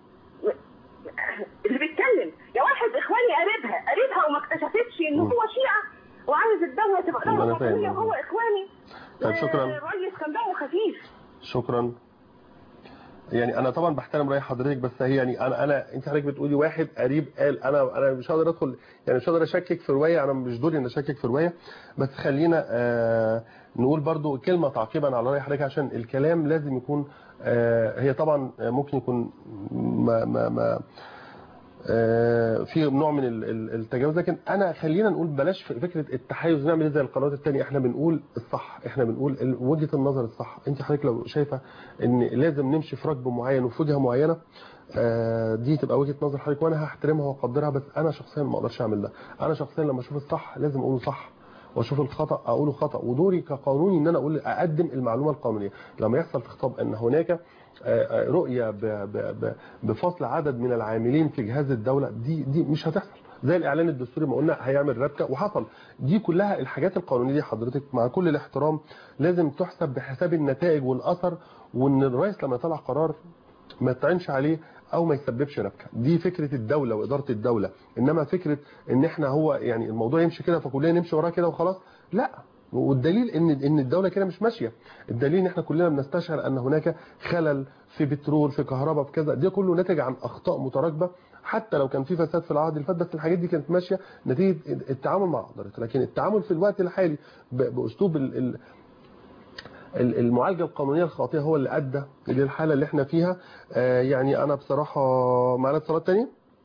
اللي بيتكلم يا واحد اخواني قريبها قريبها وما اكتشفتش ان هو شيعه وعايز الدوله تبقى دوله وطنيه وهو اخواني طيب شكرا الرئيس كان دمه خفيف شكرا يعني انا طبعا بحترم راي حضرتك بس هي يعني انا انا انت حضرتك بتقولي واحد قريب قال انا انا مش هقدر ادخل يعني مش هقدر اشكك في روايه انا مش دوري ان اشكك في روايه بس خلينا آه نقول برضو كلمه تعقيبا على راي حضرتك عشان الكلام لازم يكون آه هي طبعا ممكن يكون ما ما ما آه، في نوع من ال- ال- التجاوز لكن انا خلينا نقول بلاش ف- فكره التحيز نعمل إيه زي القنوات الثانيه احنا بنقول الصح احنا بنقول ال- وجهه النظر الصح انت حضرتك لو شايفه ان لازم نمشي في ركب معين وفي وجهه معينه آه، دي تبقى وجهه نظر حضرتك وانا هحترمها واقدرها بس انا شخصيا ما اقدرش اعمل ده انا شخصيا لما اشوف الصح لازم اقوله صح واشوف الخطا اقوله خطا ودوري كقانوني ان انا اقول اقدم المعلومه القانونيه لما يحصل في خطاب ان هناك آه، آه، رؤيه ب- ب- ب- بفصل عدد من العاملين في جهاز الدوله دي دي مش هتحصل زي الاعلان الدستوري ما قلنا هيعمل ربكه وحصل دي كلها الحاجات القانونيه دي حضرتك مع كل الاحترام لازم تحسب بحساب النتائج والاثر وان الرئيس لما يطلع قرار ما يطعنش عليه او ما يسببش ربكه دي فكره الدوله واداره الدوله انما فكره ان احنا هو يعني الموضوع يمشي كده فكلنا نمشي وراه كده وخلاص لا والدليل ان ان الدوله كده مش ماشيه الدليل ان احنا كلنا بنستشعر ان هناك خلل في بترول في كهرباء في كذا ده كله ناتج عن اخطاء متراكبه حتى لو كان في فساد في العهد اللي فات بس الحاجات دي كانت ماشيه نتيجه التعامل مع حضرتك لكن التعامل في الوقت الحالي ب- باسلوب ال- ال- ال- المعالجه القانونيه الخاطئه هو اللي ادى للحاله اللي احنا فيها آه، يعني انا بصراحه معانا اتصالات تانية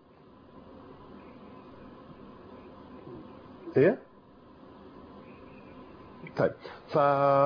ايه طيب ف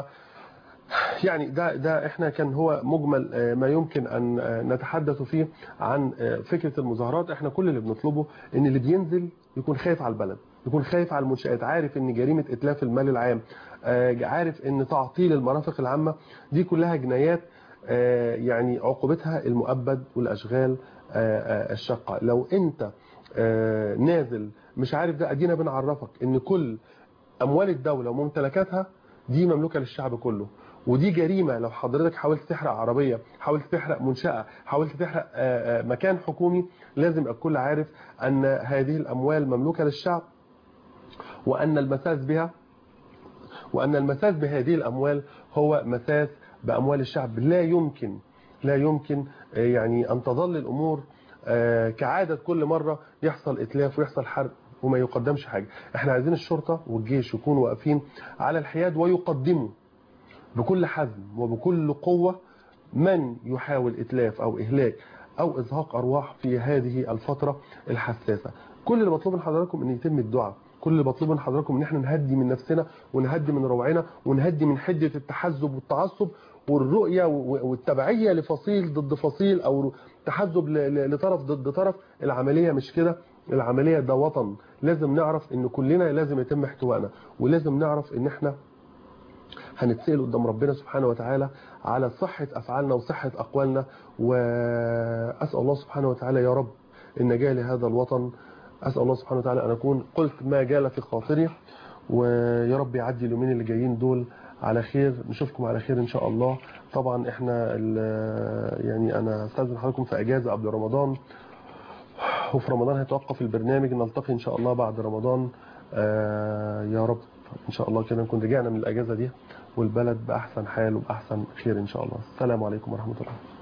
يعني ده ده احنا كان هو مجمل آه، ما يمكن ان آه، نتحدث فيه عن آه، فكره المظاهرات احنا كل اللي بنطلبه ان اللي بينزل يكون خايف على البلد يكون خايف على المنشآت عارف ان جريمه اتلاف المال العام آه، عارف ان تعطيل المرافق العامه دي كلها جنايات آه، يعني عقوبتها المؤبد والاشغال آه، آه، الشاقه لو انت آه، نازل مش عارف ده ادينا بنعرفك ان كل اموال الدوله وممتلكاتها دي مملوكه للشعب كله ودي جريمه لو حضرتك حاولت تحرق عربيه حاولت تحرق منشاه حاولت تحرق آه، آه، مكان حكومي لازم يبقى الكل عارف ان هذه الاموال مملوكه للشعب وان المساس بها وأن المساس بهذه الأموال هو مساس بأموال الشعب لا يمكن لا يمكن آه، يعني أن تظل الأمور آه، كعادة كل مرة يحصل إتلاف ويحصل حرب وما يقدمش حاجة احنا عايزين الشرطة والجيش يكونوا واقفين على الحياد ويقدموا بكل حزم وبكل قوة من يحاول إتلاف أو إهلاك أو إزهاق أرواح في هذه الفترة الحساسة كل اللي مطلوب من حضراتكم أن يتم الدعاء كل اللي مطلوب من حضراتكم ان احنا نهدي من نفسنا ونهدي من روعنا ونهدي من حدة التحزب والتعصب والرؤية والتبعية لفصيل ضد فصيل او تحزب ل- ل- لطرف ضد طرف العملية مش كده العملية ده وطن لازم نعرف ان كلنا لازم يتم احتوائنا ولازم نعرف ان احنا هنتسأل قدام ربنا سبحانه وتعالى على صحة أفعالنا وصحة أقوالنا وأسأل الله سبحانه وتعالى يا رب النجاة لهذا الوطن أسأل الله سبحانه وتعالى أن أكون قلت ما جال في خاطري ويا رب يعدي اليومين اللي جايين دول على خير نشوفكم على خير إن شاء الله طبعا إحنا ال- يعني أنا استاذن حضراتكم في أجازة قبل رمضان وفي رمضان هيتوقف البرنامج نلتقي إن شاء الله بعد رمضان آه، يا رب إن شاء الله كده نكون رجعنا من الأجازة دي والبلد بأحسن حال وبأحسن خير إن شاء الله السلام عليكم ورحمة الله